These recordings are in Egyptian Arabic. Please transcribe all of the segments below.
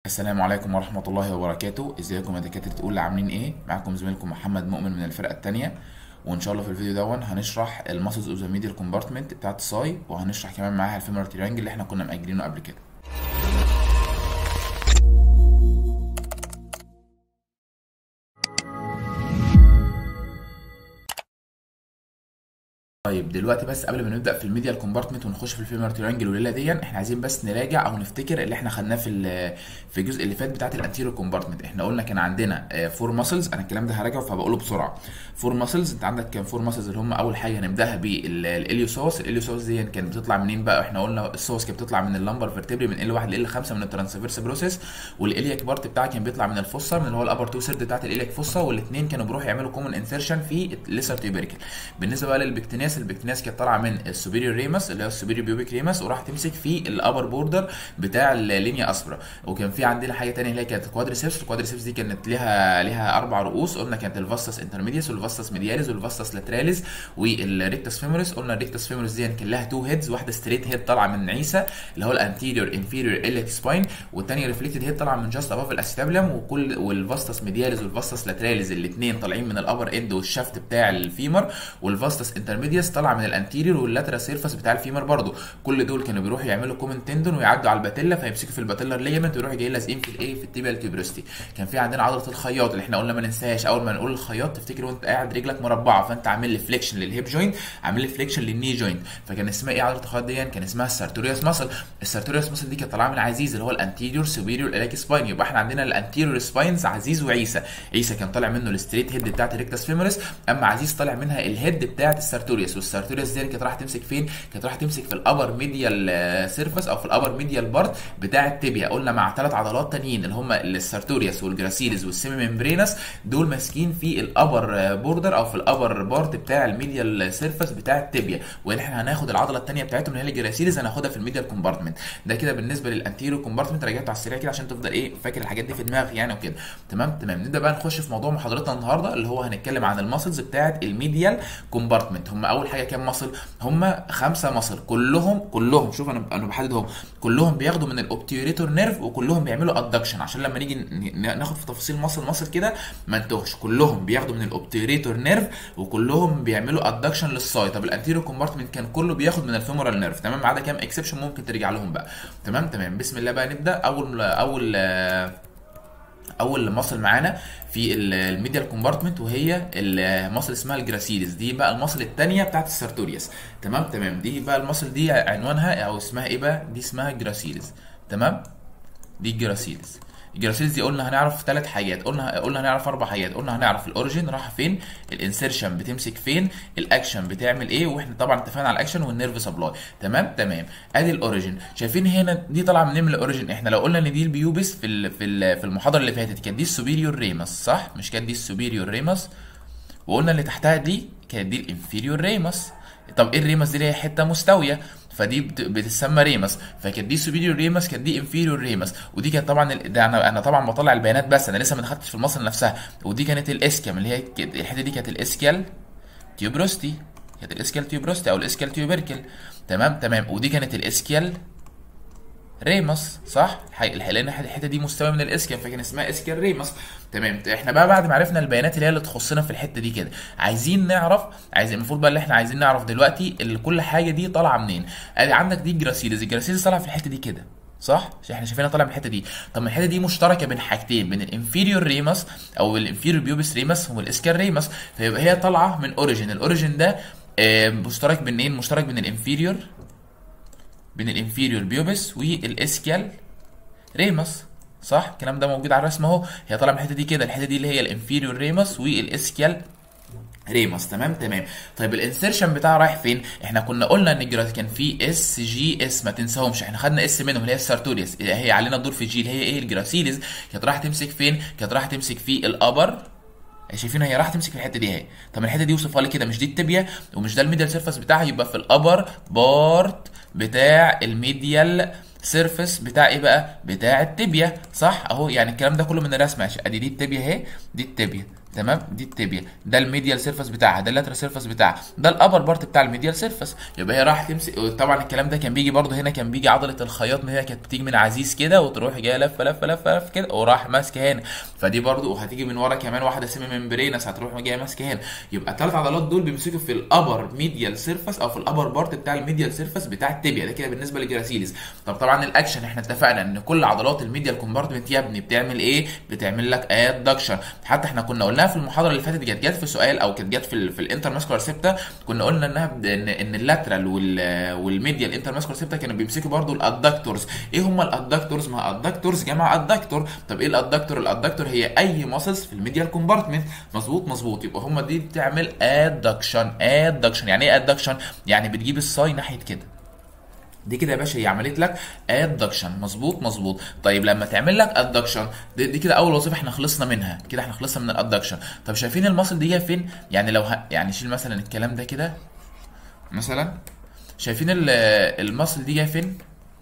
السلام عليكم ورحمة الله وبركاته ازيكم يا دكاترة تقول عاملين ايه معاكم زميلكم محمد مؤمن من الفرقة التانية وان شاء الله في الفيديو دون هنشرح الماسلز اوف ذا ميديال كومبارتمنت بتاعت الساي وهنشرح كمان معاها الفيمورال تريانجل اللي احنا كنا مأجلينه قبل كده طيب دلوقتي بس قبل ما نبدا في الميديال كومبارتمنت ونخش في الفيمر تريانجل والليله دي احنا عايزين بس نراجع او نفتكر اللي احنا خدناه في ال- في الجزء اللي فات بتاعت الانتيريور كومبارتمنت احنا قلنا كان عندنا فور ماسلز انا الكلام ده هراجعه فبقوله بسرعه فور ماسلز انت عندك كان فور ماسلز اللي هم اول حاجه هنبداها بالاليوسوس الاليوسوس دي كانت بتطلع منين بقى احنا قلنا السوس كانت بتطلع من اللمبر فيرتبري من ال 1 ل ال 5 من الترانسفيرس بروسيس والالياك بارت بتاعها كان بيطلع من الفوسا من اللي هو الابر تو سيرد بتاعت الالياك فوسا والاثنين كانوا بيروحوا يعملوا كومن انسيرشن في الليسر تيوبريكل بالنسبه بقى للبكتيناس البكتيناس كانت طالعه من السوبيريور ريمس اللي هو السوبيريور بيوبيك ريمس وراح تمسك في الابر بوردر بتاع اللينيا اسبرا وكان في عندنا حاجه ثانيه اللي هي كانت كوادريسيبس الكوادريسيبس دي كانت ليها ليها اربع رؤوس قلنا كانت الفاستس انترميديس والفاستس ميدياليس والفاستس لاتراليس والريكتس فيموريس قلنا الريكتس فيموريس دي كان لها تو هيدز واحده ستريت هيد طالعه من عيسى اللي هو الانتيريور انفيريور اليك سباين والثانيه ريفليكتد هيد طالعه من جاست اباف الاستابلم وكل والفاستس ميدياليس والفاستس لاتراليس الاثنين طالعين من الابر اند والشافت بتاع الفيمر والفاستس انترميديس طالعه من الانتيريور واللاترال سيرفس بتاع الفيمر برضو كل دول كانوا بيروحوا يعملوا كومن تندون ويعدوا على الباتيلا فيمسكوا في الباتيلر ليجمنت ويروحوا جايين لازقين في الايه في التيبيال تيوبروستي كان في عندنا عضله الخياط اللي احنا قلنا ما ننساهاش اول ما نقول الخياط تفتكر وانت قاعد رجلك مربعه فانت عامل لي فليكشن للهيب جوينت عامل لي فليكشن للني جوينت فكان اسمها ايه عضله الخياط دي كان اسمها السارتوريوس ماسل السارتوريوس ماسل دي كانت طالعه من عزيز اللي هو الانتيريور سوبيريور الاك سباين يبقى احنا عندنا الانتيريور سباينز عزيز وعيسى عيسى كان طالع منه الستريت هيد بتاعت الريكتس فيموريس اما عزيز طالع منها الهيد بتاعت السارتوريوس والسارتوريوس دي كانت راح تمسك فين كانت راح تمسك في الابر ميديال سيرفس او في الابر ميديال بارت بتاع التibia قلنا مع ثلاث عضلات تانيين اللي هم السارتوريوس والجراسيلز والسيمي ممبرينس دول ماسكين في الابر بوردر او في الابر بارت بتاع الميديال سيرفس بتاع التibia وان احنا هناخد العضله الثانيه بتاعتهم اللي هي الجراسيلز هناخدها في الميديال كومبارتمنت ده كده بالنسبه للانتيريو كومبارتمنت رجعته على السريع كده عشان تفضل ايه فاكر الحاجات دي في دماغك يعني وكده تمام تمام نبدا بقى نخش في موضوع محاضرتنا النهارده اللي هو هنتكلم عن الماسلز بتاعه الميديال كومبارتمنت هم اول حاجه كام ماسل هم خمسه ماسل كلهم كلهم شوف انا انا بحددهم كلهم بياخدوا من الاوبتيوريتور نيرف وكلهم بيعملوا ادكشن عشان لما نيجي ن- ناخد في تفاصيل ماسل ماسل كده ما نتوهش كلهم بياخدوا من الاوبتيوريتور نيرف وكلهم بيعملوا ادكشن للساي طب الانتيريو كومبارتمنت كان كله بياخد من الفيمورال نيرف تمام ما عدا كام اكسبشن ممكن ترجع لهم بقى تمام تمام بسم الله بقى نبدا اول اول اول مصل معانا في ال- الميديال كومبارتمنت وهي المصل اسمها الجراسيلز دي بقى المصل الثانيه بتاعت السارتوريوس تمام تمام دي بقى المصل دي عنوانها او اسمها ايه بقى دي اسمها جراسيلز تمام دي الجراسيلز الجراسيلز دي قلنا هنعرف ثلاث حاجات قلنا قلنا هنعرف اربع حاجات قلنا هنعرف الاوريجين راح فين الانسيرشن بتمسك فين الاكشن بتعمل ايه واحنا طبعا اتفقنا على الاكشن والنيرف سبلاي تمام تمام ادي الاوريجين شايفين هنا دي طالعه منين من الاوريجين احنا لو قلنا ان دي البيوبس في ال في ال في المحاضره اللي فاتت كانت دي السوبيريور ريمس صح مش كانت دي السوبيريور ريمس وقلنا اللي تحتها دي كانت دي الانفيريور ريمس طب ايه الريمس دي اللي هي حته مستويه فدي بت- بتسمى ريمس فكانت دي سوبيريور ريمس كانت دي انفيريور ريمس ودي كانت طبعا ال- ده انا انا طبعا بطلع البيانات بس انا لسه ما دخلتش في المصل نفسها ودي كانت الاسكيم اللي هي ك- الحته دي كانت الاسكيال تيوبروستي كانت الاسكيال تيوبروستي او الاسكيال تيوبركل تمام تمام ودي كانت الاسكيال ريمس صح الحقيقة الحقيقة لان الحته دي مستوى من الاسكيال فكان اسمها اسكيال ريمس تمام احنا بقى بعد ما عرفنا البيانات اللي هي اللي تخصنا في الحته دي كده عايزين نعرف عايزين المفروض بقى اللي احنا عايزين نعرف دلوقتي اللي كل حاجه دي طالعه منين ادي عندك دي الجراسيلز الجراسيلز طالعه في الحته دي كده صح عشان احنا شايفينها طالعه من الحته دي طب ما الحته دي مشتركه بين حاجتين بين الانفيريور ريمس او الانفيريور بيوبس ريمس والاسكال ريمس فيبقى هي طالعه من اوريجين الاوريجين ده آه، مشترك بين ايه مشترك بين الانفيريور بين الانفيريور بيوبس والاسكال ريمس صح الكلام ده موجود على الرسم اهو هي طالعه من الحته دي كده الحته دي اللي هي الانفيريور ريمس والاسكال ريمس تمام تمام طيب الانسيرشن بتاعها رايح فين احنا كنا قلنا ان الجرا كان في اس جي اس ما تنساهمش احنا خدنا اس منهم اللي هي السارتوريوس هي علينا الدور في جي اللي هي ايه الجراسيلز كانت رايحه تمسك فين كانت رايحه تمسك في الابر شايفين هي راح تمسك في الحته دي اهي طب الحته دي وصفها لي كده مش دي التبيه ومش ده الميديال سيرفس بتاعها يبقى في الابر بارت بتاع الميديال سيرفس بتاع ايه بقى بتاع التبيه صح اهو يعني الكلام ده كله من الرسم ماشي ادي دي التبيه اهي دي التبيه تمام دي التibia ده الميديال سيرفس بتاعها ده اللاترال سيرفس بتاعها ده الابر بارت بتاع الميديال سيرفس يبقى هي راح تمسك طبعا الكلام ده كان بيجي برضه هنا كان بيجي عضله الخياط من هنا كانت بتيجي من عزيز كده وتروح جايه لفه لفه لفه لفه كده وراح ماسكه هنا فدي برضه وهتيجي من ورا كمان واحده سيمي ممبرينس هتروح جايه ماسكه هنا يبقى الثلاث عضلات دول بيمسكوا في الابر ميديال سيرفس او في الابر بارت بتاع الميديال سيرفس بتاع التibia ده كده بالنسبه للجراسيلز طب طبعا الاكشن احنا اتفقنا ان كل عضلات الميديال كومبارتمنت يا ابني بتعمل ايه بتعمل لك ادكشن حتى احنا كنا قلناها في المحاضره اللي فاتت جت جت في سؤال او كانت جت في ال في الانتر ماسكولار سيبتا كنا قلنا انها ب- ان ان اللاترال وال والميديال انتر ماسكولار سيبتا كانوا بيمسكوا برضو الادكتورز ايه هم الادكتورز ما ادكتورز جمع ادكتور طب ايه الادكتور الادكتور هي اي ماسلز في الميديال كومبارتمنت مظبوط مظبوط يبقى هم دي بتعمل ادكشن ادكشن يعني ايه ادكشن يعني بتجيب الصاي ناحيه كده دي كده يا باشا هي عملت لك ادكشن مظبوط مظبوط طيب لما تعمل لك ادكشن دي, دي كده اول وظيفه احنا خلصنا منها كده احنا خلصنا من الادكشن طب شايفين المصل دي جايه فين يعني لو ه... يعني شيل مثلا الكلام ده كده مثلا شايفين ال- المصل دي جايه فين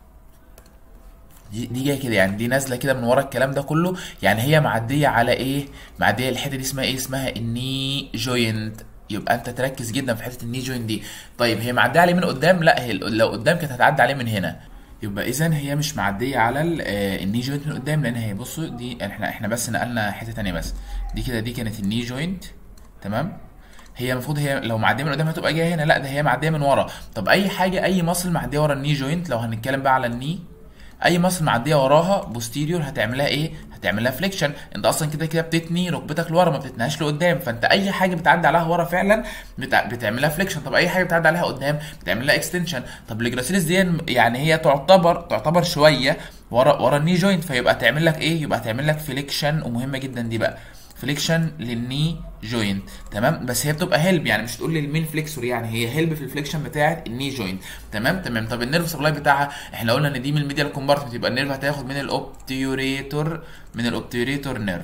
دي دي جايه كده يعني دي نازله كده من ورا الكلام ده كله يعني هي معديه على ايه معديه الحته دي اسمها ايه اسمها الني جوينت يبقى انت تركز جدا في حته الني جوينت دي طيب هي معديه عليه من قدام لا هي لو قدام كانت هتعدي عليه من هنا يبقى اذا هي مش معديه على ال- آه، الني جوينت من قدام لان هي بصوا دي احنا احنا بس نقلنا حته تانية بس دي كده دي كانت الني جوينت تمام هي المفروض هي لو معديه من قدام هتبقى جايه هنا لا ده هي معديه من ورا طب اي حاجه اي مصل معديه ورا الني جوينت لو هنتكلم بقى على الني اي مصل معديه وراها بوستيريور هتعملها ايه هتعملها فليكشن انت اصلا كده كده بتتني ركبتك لورا ما بتتنهاش لقدام فانت اي حاجه بتعدي عليها ورا فعلا بتع... بتعملها فليكشن طب اي حاجه بتعدي عليها قدام بتعملها اكستنشن طب الجراسيلس دي يعني هي تعتبر تعتبر شويه ورا ورا الني جوينت فيبقى تعمل لك ايه يبقى تعمل لك فليكشن ومهمه جدا دي بقى فليكشن للني جوينت تمام بس هي بتبقى هيلب يعني مش تقول لي المين فليكسور يعني هي هيلب في الفليكشن بتاعه الني جوينت تمام تمام طب النيرف سبلاي بتاعها احنا قلنا ان دي من الميديال كومبارتمنت يبقى النيرف هتاخد من الاوبتيوريتور من الاوبتيوريتور نيرف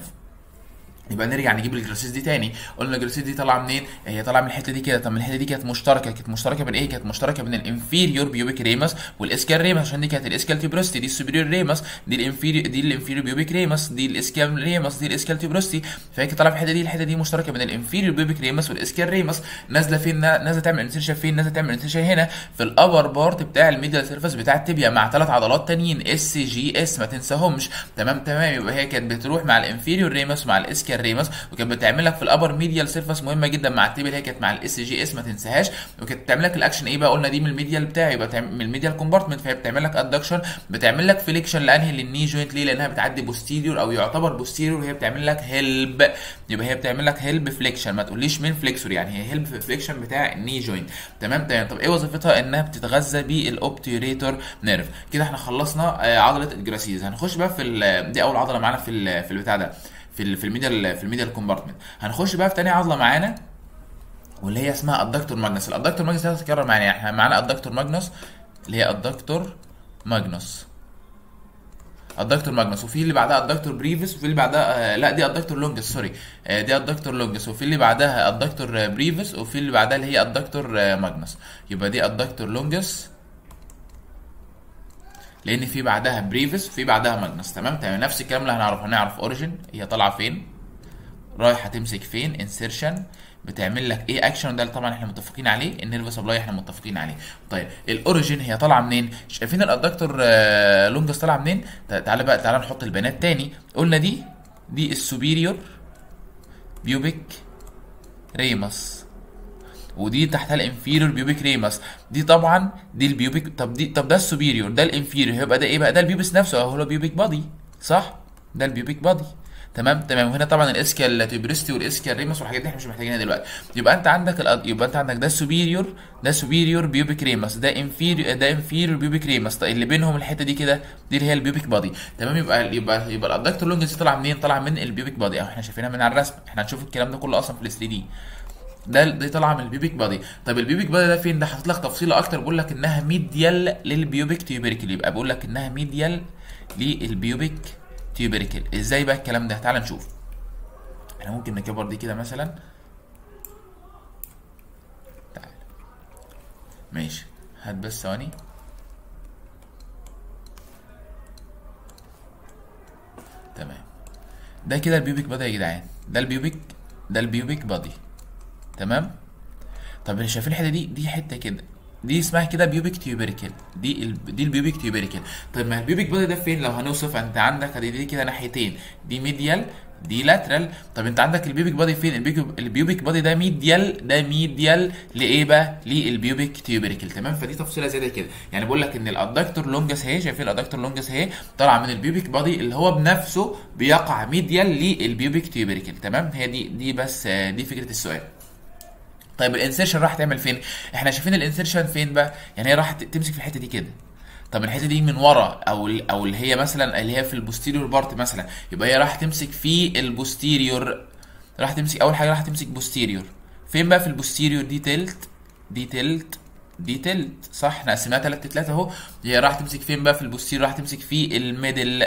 يبقى نرجع نجيب الجراسيس دي تاني قلنا الجراسيس دي طالعه منين هي طالعه من الحته دي كده طب من الحته دي كانت مشتركه كانت مشتركه بين ايه كانت مشتركه بين الانفيريور بيوبيك ريمس والاسكال ريمس عشان دي كانت الاسكال تيبروستي دي السوبيريور ريمس دي الانفيريور دي الانفيريور بيوبيك ريمس دي الاسكال ريمس دي الاسكال تيبروستي فهي كانت طالعه في الحته دي الحته دي مشتركه بين الانفيريور بيوبيك ريمس والاسكال ريمس نازله فين نازله تعمل انسيشن فين نازله تعمل انسيشن هنا في الابر بارت بتاع الميديال سيرفيس بتاع التibia مع ثلاث عضلات تانيين اس جي اس ما تنساهمش تمام تمام يبقى هي كانت بتروح مع الانفيريور ريمس ومع الاسكال ريمس وكانت بتعمل لك في الابر ميديال سيرفيس مهمه جدا مع التيبل اللي هي كانت مع الاس جي اس ما تنساهاش وكانت بتعمل لك الاكشن ايه بقى قلنا دي من الميديال بتاعي يبقى تعمل- من الميديال كومبارتمنت فهي بتعمل لك ادكشن بتعمل لك فليكشن لانهي للني جوينت ليه لانها بتعدي بوستيريور او يعتبر بوستيريور وهي بتعمل لك هيلب يبقى هي بتعمل لك هيلب فليكشن ما تقوليش من فليكسور يعني هي هيلب فليكشن بتاع الني جوينت تمام تمام طب ايه وظيفتها انها بتتغذى بالاوبتيوريتور نيرف كده احنا خلصنا آه، عضله الجراسيز هنخش بقى في ال- دي اول عضله معانا في ال- في البتاع ده في ال- في الميديال في الميديال كومبارتمنت هنخش بقى في تاني عضله معانا واللي هي اسمها الدكتور ماجنس الادكتور ماجنس دي هتتكرر معانا يعني احنا معانا الدكتور ماجنس اللي هي الدكتور ماجنس الدكتور ماجنس وفي اللي بعدها الدكتور بريفس وفي اللي بعدها آه لا دي الدكتور لونجس سوري آه دي الدكتور لونجس وفي اللي بعدها الدكتور آه، بريفس وفي اللي بعدها اللي هي الدكتور آه، ماجنس يبقى دي الدكتور لونجس لان في بعدها بريفس وفي بعدها ماجنس تمام تمام نفس الكلام اللي هنعرفه هنعرف اوريجين هي طالعه فين رايحه تمسك فين انسيرشن بتعمل لك ايه اكشن ده اللي طبعا احنا متفقين عليه النيرف سبلاي احنا متفقين عليه طيب الاوريجين هي طالعه منين شايفين الادكتور آه، لونجس طالعه منين تع- تعالى بقى تعالى نحط البيانات تاني قلنا دي دي السوبيريور بيوبيك ريمس ودي تحتها الانفيريور بيوبيك ريمس دي طبعا دي البيوبيك طب دي طب ده السوبيريور ده الانفيريور هيبقى ده ايه بقى ده البيوبس نفسه اهو هو البيوبيك بادي صح ده البيوبيك بادي تمام تمام وهنا طبعا الاسكال تيبرستي والاسكال ريمس والحاجات دي احنا مش محتاجينها دلوقتي يبقى انت عندك الأد... يبقى انت عندك ده سوبيريور ده سوبيريور بيوبيك ريمس ده انفيريور ده انفيريور بيوبيك ريمس طيب اللي بينهم الحته دي كده دي اللي هي البيوبيك بادي تمام يبقى يبقى يبقى الادكتور لونجز دي طالعه منين طالعه من البيوبيك بادي اهو احنا شايفينها من على الرسم احنا هنشوف الكلام ده كله اصلا في ال 3 دي ده دي طالعه من البيوبيك بادي طب البيوبيك بادي ده فين ده حاطط لك تفصيله اكتر بيقول لك انها ميديال للبيوبيك تيوبريكل يبقى بيقول لك انها ميديال للبيوبيك تيوبريكل ازاي بقى الكلام ده تعال نشوف احنا ممكن نكبر دي كده مثلا تعال ماشي هات بس ثواني تمام ده كده البيوبيك بادي يا جدعان ده البيوبيك ده البيوبيك بادي تمام طب شايفين الحته دي دي حته كده دي اسمها كده بيوبيك تيوبريكل دي ال... دي البيوبيك تيوبريكل طيب ما البيوبيك بادي ده فين لو هنوصف انت عندك ادي دي كده ناحيتين دي ميديال دي لاترال طب انت عندك البيوبيك بادي فين البيوبيك, البيوبيك بادي ده ميديال ده ميديال لايه بقى للبيوبيك تيوبريكل تمام فدي تفصيله زي ده كده يعني بقول لك ان الادكتور لونجس اهي شايفين الادكتور لونجس اهي طالعه من البيوبيك بادي اللي هو بنفسه بيقع ميديال للبيوبيك تيوبريكل تمام هي دي دي بس دي فكره السؤال طيب الانسيرشن راح تعمل فين احنا شايفين الانسيرشن فين بقى يعني هي راح تمسك في الحته دي كده طب الحته دي من ورا او او اللي هي مثلا اللي هي في البوستيريور بارت مثلا يبقى هي راح تمسك في البوستيريور راح تمسك اول حاجه راح تمسك بوستيريور فين بقى في البوستيريور دي تلت دي تلت دي تلت صح احنا قسمناها تلات تلات اهو هي راح تمسك فين بقى في البوستيريور راح تمسك في الميدل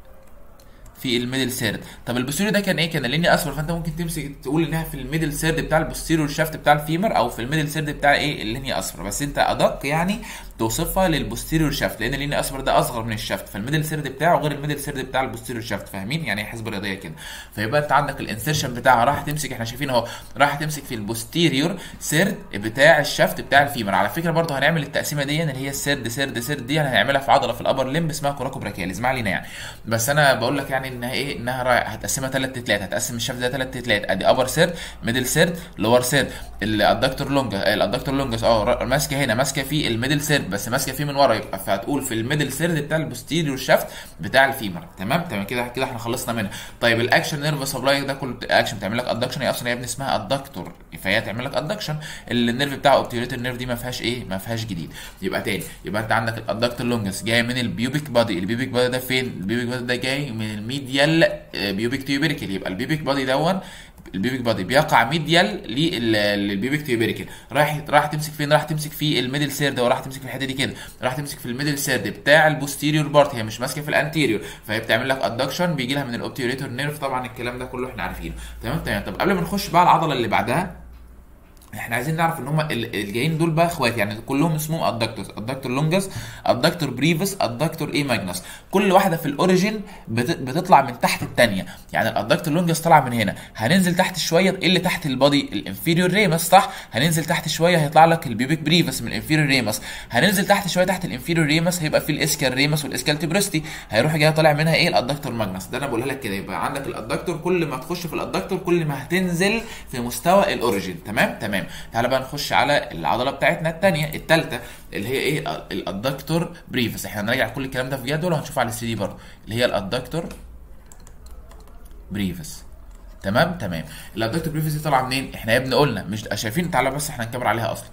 في الميدل سيرد طب البوستيريور ده كان ايه كان اللينيا اصفر فانت ممكن تمسك تقول انها في الميدل سيرد بتاع البوستيريور شافت بتاع الفيمر او في الميدل سيرد بتاع ايه اللينيا اصفر بس انت ادق يعني توصفها للبوستيريور شافت لان اللينيا اصفر ده اصغر من الشافت فالميدل سيرد بتاعه غير الميدل سيرد بتاع البوستيريور شافت فاهمين يعني حسبه رياضيه كده فيبقى انت عندك الانسيرشن بتاعها راح تمسك احنا شايفين اهو راح تمسك في البوستيريور سيرد بتاع الشافت بتاع الفيمر على فكره برضه هنعمل التقسيمه دي اللي هي السيرد سيرد سيرد دي هنعملها في عضله في الابر ليمب اسمها كوراكو براكياليز ما علينا يعني بس انا بقول لك يعني انها ايه انها هتقسمها ثلاث تتلات هتقسم الشافت ده ثلاث تتلات ادي ابر سيرد ميدل سيرد لور سيرد الادكتور لونجا الادكتور لونجس اه ماسكه هنا ماسكه في الميدل سيرد بس ماسكه فيه من ورا يبقى فهتقول في الميدل سيرد بتاع البوستيريور شافت بتاع الفيمر تمام تمام كده كده احنا خلصنا منها طيب الاكشن نيرف سبلاي ده كل اكشن بتعمل لك ادكشن هي اصلا يا ابني اسمها ادكتور فهي تعمل لك ادكشن النيرف بتاع اوبتيوريتر نيرف دي ما فيهاش ايه ما فيهاش جديد يبقى تاني يبقى انت عندك الادكتور لونجس جاي من البيوبيك بادي البيوبيك بادي ده فين البيوبيك بادي ده جاي من الميديال بيوبيك تيوبريكل يبقى البيبيك بادي دون البيبيك بادي بيقع ميديال للبيبيك تيوبريكل راح راح تمسك فين راح تمسك في الميدل سيرد وراح تمسك في الحته دي كده راح تمسك في الميدل سيرد بتاع البوستيريور بارت هي مش ماسكه في الانتيريور فهي بتعمل لك ادكشن بيجي لها من الاوبتيوريتور نيرف طبعا الكلام ده كله احنا عارفينه تمام تمام طب قبل ما نخش بقى العضله اللي بعدها احنا عايزين نعرف ان هم الجايين دول بقى اخوات يعني كلهم اسمهم ادكتورز ادكتور لونجس ادكتور بريفس ادكتور اي ماجنس كل واحده في الاوريجين بتطلع من تحت الثانيه يعني الادكتور لونجس طالع من هنا هننزل تحت شويه ايه اللي تحت البادي الانفيريور ريمس صح هننزل تحت شويه هيطلع لك البيبيك بريفس من الانفيريور ريمس هننزل تحت شويه تحت الانفيريور ريمس هيبقى في الاسكال ريمس والاسكال تبرستي هيروح جاي طالع منها ايه الادكتور ماجنس ده انا بقولها لك كده يبقى عندك الادكتور كل ما تخش في الادكتور كل ما هتنزل في مستوى الاوريجين تمام تمام تعالى بقى نخش على العضله بتاعتنا الثانيه الثالثه اللي هي ايه الادكتور بريفس احنا هنراجع كل الكلام ده في جدول وهنشوفه على السي دي برضه اللي هي الادكتور بريفس تمام تمام الادكتور بريفس دي طالعه منين احنا يا ابني قلنا مش شايفين تعالى بس احنا هنكبر عليها اصلا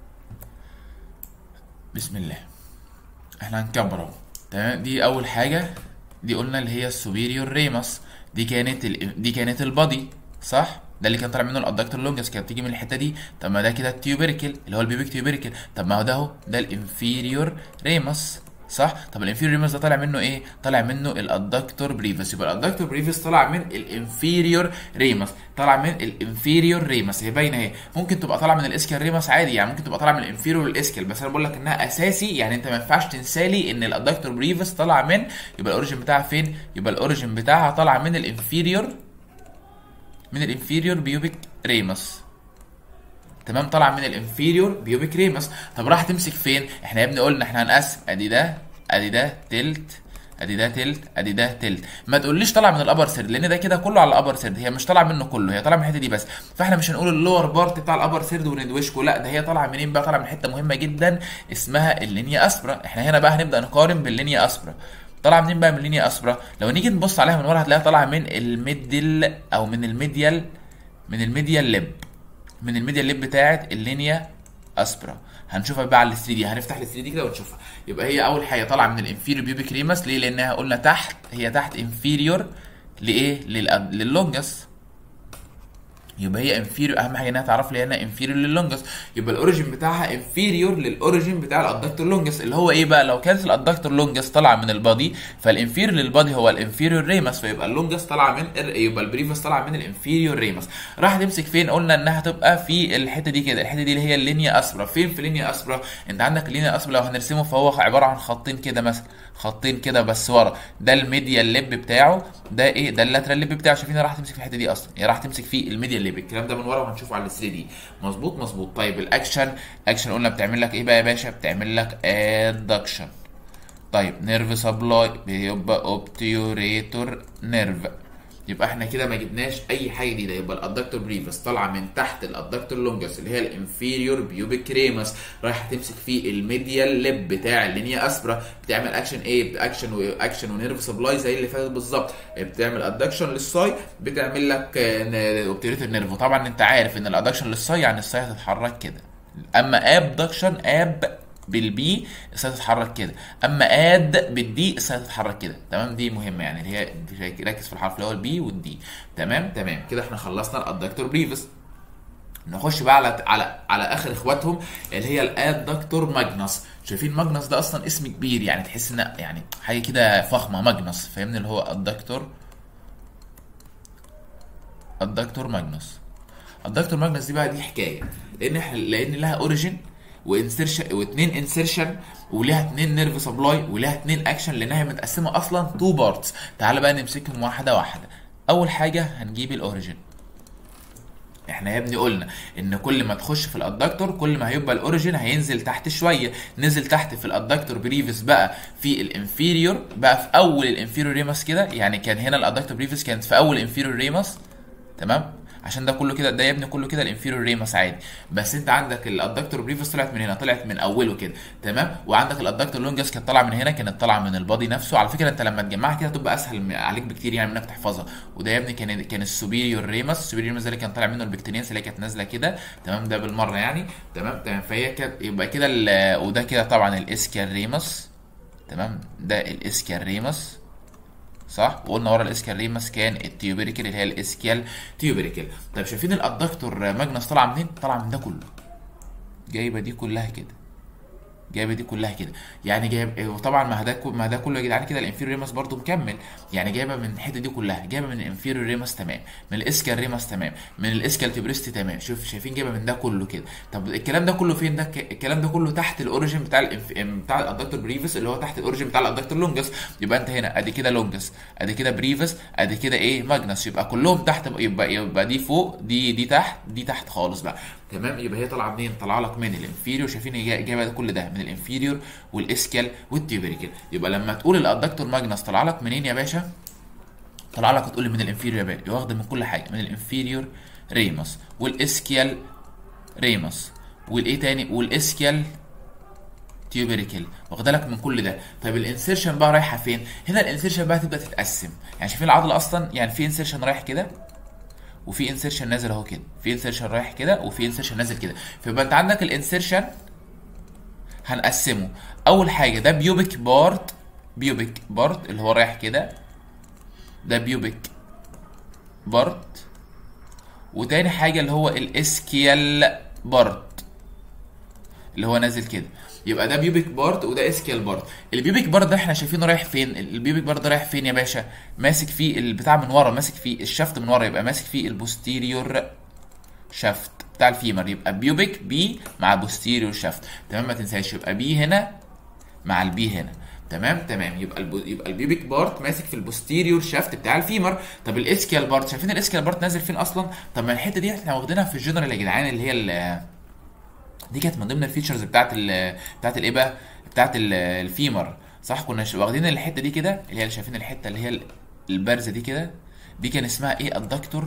بسم الله احنا هنكبر اهو تمام دي اول حاجه دي قلنا اللي هي السوبيريور ريمس دي كانت ال... دي كانت البادي صح ده اللي كان طالع منه الادكتور لونجس كانت بتيجي من الحته دي طب ما ده كده التيوبريكل اللي هو البيبيك تيوبريكل طب ما هو ده اهو ده الانفيريور ريمس صح طب الانفيريور ريمس ده طالع منه ايه طالع منه الادكتور بريفس يبقى الادكتور بريفس طالع من الانفيريور ريمس طالع من الانفيريور ريمس هي باينه اهي ممكن تبقى طالعه من الاسكال ريمس عادي يعني ممكن تبقى طالعه من الانفيريور للاسكال بس انا بقول لك انها اساسي يعني انت ما ينفعش تنسالي ان الادكتور بريفس طالع من يبقى الاوريجن بتاعها فين يبقى الاوريجن بتاعها طالع من الانفيريور من الانفيريور بيوبيك ريمس تمام طالع من الانفيريور بيوبيك ريمس طب راح تمسك فين احنا يا ابني قلنا احنا هنقسم ادي ده ادي ده تلت ادي ده تلت ادي ده تلت ما تقوليش طالع من الابر سيرد لان ده كده كله على الابر سيرد هي مش طالعه منه كله هي طالعه من الحته دي بس فاحنا مش هنقول اللور بارت بتاع الابر سيرد وندوشكو لا ده هي طالعه منين بقى طالعه من حته مهمه جدا اسمها اللينيا اسبرا احنا هنا بقى هنبدا نقارن باللينيا اسبرا طالعه منين بقى من لينيا اسبرا لو نيجي نبص عليها من ورا هتلاقيها طالعه من الميدل او من الميديال من الميديال ليب من الميديال ليب بتاعه اللينيا اسبرا هنشوفها بقى على ال 3 دي هنفتح ال 3 دي كده ونشوفها يبقى هي اول حاجه طالعه من الانفيريور بيوبيك ريمس ليه لانها قلنا تحت هي تحت انفيريور لايه لللونجس يبقى هي انفيريور اهم حاجه انها تعرف لي انها انفيريور لللونجس يبقى الاوريجن بتاعها انفيريور للاوريجن بتاع الادكتور لونجس اللي هو ايه بقى لو كانت الادكتور لونجس طالعه من البادي فالانفيريور للبادي هو الانفيريور ريمس فيبقى اللونجس طالعه من يبقى البريفس طالعه من الانفيريور ريمس راح تمسك فين قلنا انها تبقى في الحته دي كده الحته دي اللي هي اللينيا اسبرا فين في لينيا اسبرا انت عندك اللينيا اسبرا لو هنرسمه فهو عباره عن خطين كده مثلا خطين كده بس ورا ده الميديال ليب بتاعه ده ايه ده اللاترال ليب بتاعه شايفين راح تمسك في الحته دي اصلا هي راح تمسك في الميديال ليب الكلام ده من ورا وهنشوفه على ال 3 دي مظبوط مظبوط طيب الاكشن اكشن قلنا بتعمل لك ايه بقى يا باشا بتعمل لك ادكشن طيب نيرف سبلاي بيبقى اوبتيوريتور نيرف يبقى احنا كده ما جبناش اي حاجه جديده يبقى الادكتور بريفس طالعه من تحت الادكتور لونجس اللي هي الانفيريور بيوبيك ريمس رايحه تمسك في الميديال ليب بتاع اللينيا اسبرا بتعمل اكشن ايه اكشن واكشن ونيرف سبلاي زي اللي فاتت بالظبط بتعمل ادكشن للساي بتعمل لك اوبتيوريتور نيرف وطبعا انت عارف ان الادكشن للساي يعني الساي هتتحرك كده اما ابدكشن اب بالبي الساي تتحرك كده اما اد بالدي الساي تتحرك كده تمام دي مهمه يعني اللي هي ركز في الحرف اللي هو البي والدي تمام تمام كده احنا خلصنا الادكتور بريفس نخش بقى على على على اخر اخواتهم اللي هي الادكتور ماجنس شايفين ماجنس ده اصلا اسم كبير يعني تحس ان يعني حاجه كده فخمه ماجنس فاهمني اللي هو الدكتور الدكتور ماجنس الدكتور ماجنس دي بقى دي حكايه لان احنا لان لها اوريجين وانسرشن واثنين انسرشن وليها اثنين نيرف سبلاي وليها اثنين اكشن لانها متقسمه اصلا تو بارتس تعال بقى نمسكهم واحده واحده اول حاجه هنجيب الاوريجين احنا يا ابني قلنا ان كل ما تخش في الادكتور كل ما هيبقى الاوريجين هينزل تحت شويه نزل تحت في الادكتور بريفس بقى في الانفيريور بقى في اول الانفيريور ريمس كده يعني كان هنا الادكتور بريفس كانت في اول الانفيريور ريمس تمام عشان ده كله كده ده يا ابني كله كده الانفيريور ريمس عادي بس انت عندك الادكتور بريفس طلعت من هنا طلعت من اوله كده تمام وعندك الادكتور لونجس كانت طالعه من هنا كانت طالعه من البادي نفسه على فكره انت لما تجمعها كده تبقى اسهل عليك بكتير يعني انك تحفظها وده يا ابني كان كان السوبيريور ريمس السوبيريور ريمس ده اللي كان طالع منه البكتيرينس اللي كانت نازله كده تمام ده بالمره يعني تمام تمام فهي كده يبقى كده وده كده طبعا الاسكيال ريمس تمام ده الاسكيال ريمس صح وقلنا ورا الاسكيال ريمس كان التيوبريكل اللي هي الاسكيال تيوبريكل طيب شايفين الادكتور ماجنس طالعه منين طالعه من ده كله جايبه دي كلها كده جايبه دي كلها كده يعني جايب وطبعا ما ده ما ده كله يا جدعان كده الانفيريور ريمس برضو مكمل يعني جايبه من الحته دي كلها جايبه من الانفيريور ريمس تمام من الاسكال ريمس تمام من الاسكال تيبريست تمام شوف شايفين جايبه من ده كله كده طب الكلام ده كله فين ده الكلام ده كله تحت الاوريجين بتاع الانف... بتاع الادكتور بريفس اللي هو تحت الاوريجين بتاع الادكتور لونجس يبقى انت هنا ادي كده لونجس ادي كده بريفس ادي كده ايه ماجنس يبقى كلهم تحت يبقى يبقى دي فوق دي دي تحت دي تحت خالص بقى تمام يبقى هي طالعه منين طالعه لك من الانفيريور شايفين هي جايبه كل ده من الانفيريور والاسكال والتيوبريكل يبقى لما تقول الادكتور ماجنس طلع لك منين يا باشا طلع لك هتقول لي من الانفيريور يا باشا واخد من كل حاجه من الانفيريور ريمس والاسكيال ريمس والايه تاني والاسكيال تيوبريكل واخده لك من كل ده طيب الانسيرشن بقى رايحه فين هنا الانسيرشن بقى تبدا تتقسم يعني شايفين العضله اصلا يعني في انسيرشن رايح كده وفي انسيرشن نازل اهو كده في انسيرشن رايح كده وفي انسيرشن نازل كده فيبقى انت عندك الانسيرشن هنقسمه اول حاجه ده بيوبيك بارت بيوبيك بارت اللي هو رايح كده ده بيوبيك بارت وتاني حاجه اللي هو الاسكيال بارت اللي هو نازل كده يبقى ده بيوبيك بارت وده اسكيال بارت البيوبيك بارت ده احنا شايفينه رايح فين البيوبيك بارت ده رايح فين يا باشا ماسك فيه البتاع من ورا ماسك فيه الشفت من ورا يبقى ماسك فيه البوستيريور شفت بتاع الفيمر يبقى بيوبيك بي مع بوستيريور شافت تمام ما تنساش يبقى بي هنا مع البي هنا تمام تمام يبقى البو... يبقى البيوبيك بارت ماسك في البوستيريور شافت بتاع الفيمر طب الاسكيال بارت شايفين الاسكيال بارت نازل فين اصلا طب ما الحته دي احنا واخدينها في الجنرال يا جدعان اللي هي ال... دي كانت من ضمن الفيتشرز بتاعت ال... بتاعت الايه بقى بتاعت ال... الفيمر صح كنا واخدين الحته دي كده اللي هي شايفين الحته اللي هي البارزه دي كده دي كان اسمها ايه الدكتور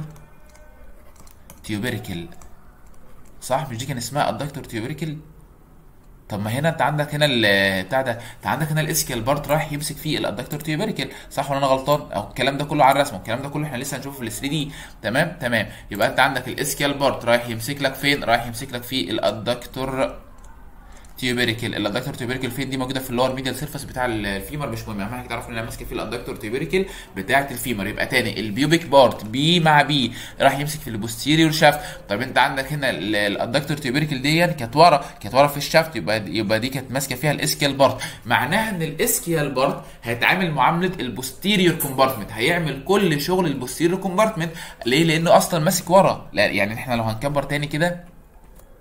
تيوبريكل صح مش دي كان اسمها الدكتور تيوبريكل طب ما هنا انت عندك هنا بتاع ده انت عندك هنا الاسكيال بارت رايح يمسك فيه الادكتور تيوبريكل صح ولا انا غلطان او الكلام ده كله على الرسمه الكلام ده كله احنا لسه هنشوفه في ال 3 دي تمام تمام يبقى انت عندك الاسكيال بارت رايح يمسك لك فين رايح يمسك لك في الادكتور تيوبريكل الادكتور تيوبريكل فين دي موجوده في اللور ميديال سيرفيس بتاع الفيمر مش مهم اهم حاجه تعرف ان انا ماسك فيه الادكتور تيوبريكل بتاعه الفيمر يبقى تاني البيوبيك بارت بي مع بي راح يمسك في البوستيريور شافت طب انت عندك هنا الادكتور تيوبريكل دي كانت ورا كانت ورا في الشافت يبقى يبقى دي كانت ماسكه فيها الاسكيال بارت معناها ان الاسكيال بارت هيتعامل معامله البوستيريور كومبارتمنت هيعمل كل شغل البوستيريور كومبارتمنت ليه لانه اصلا ماسك ورا لا يعني احنا لو هنكبر تاني كده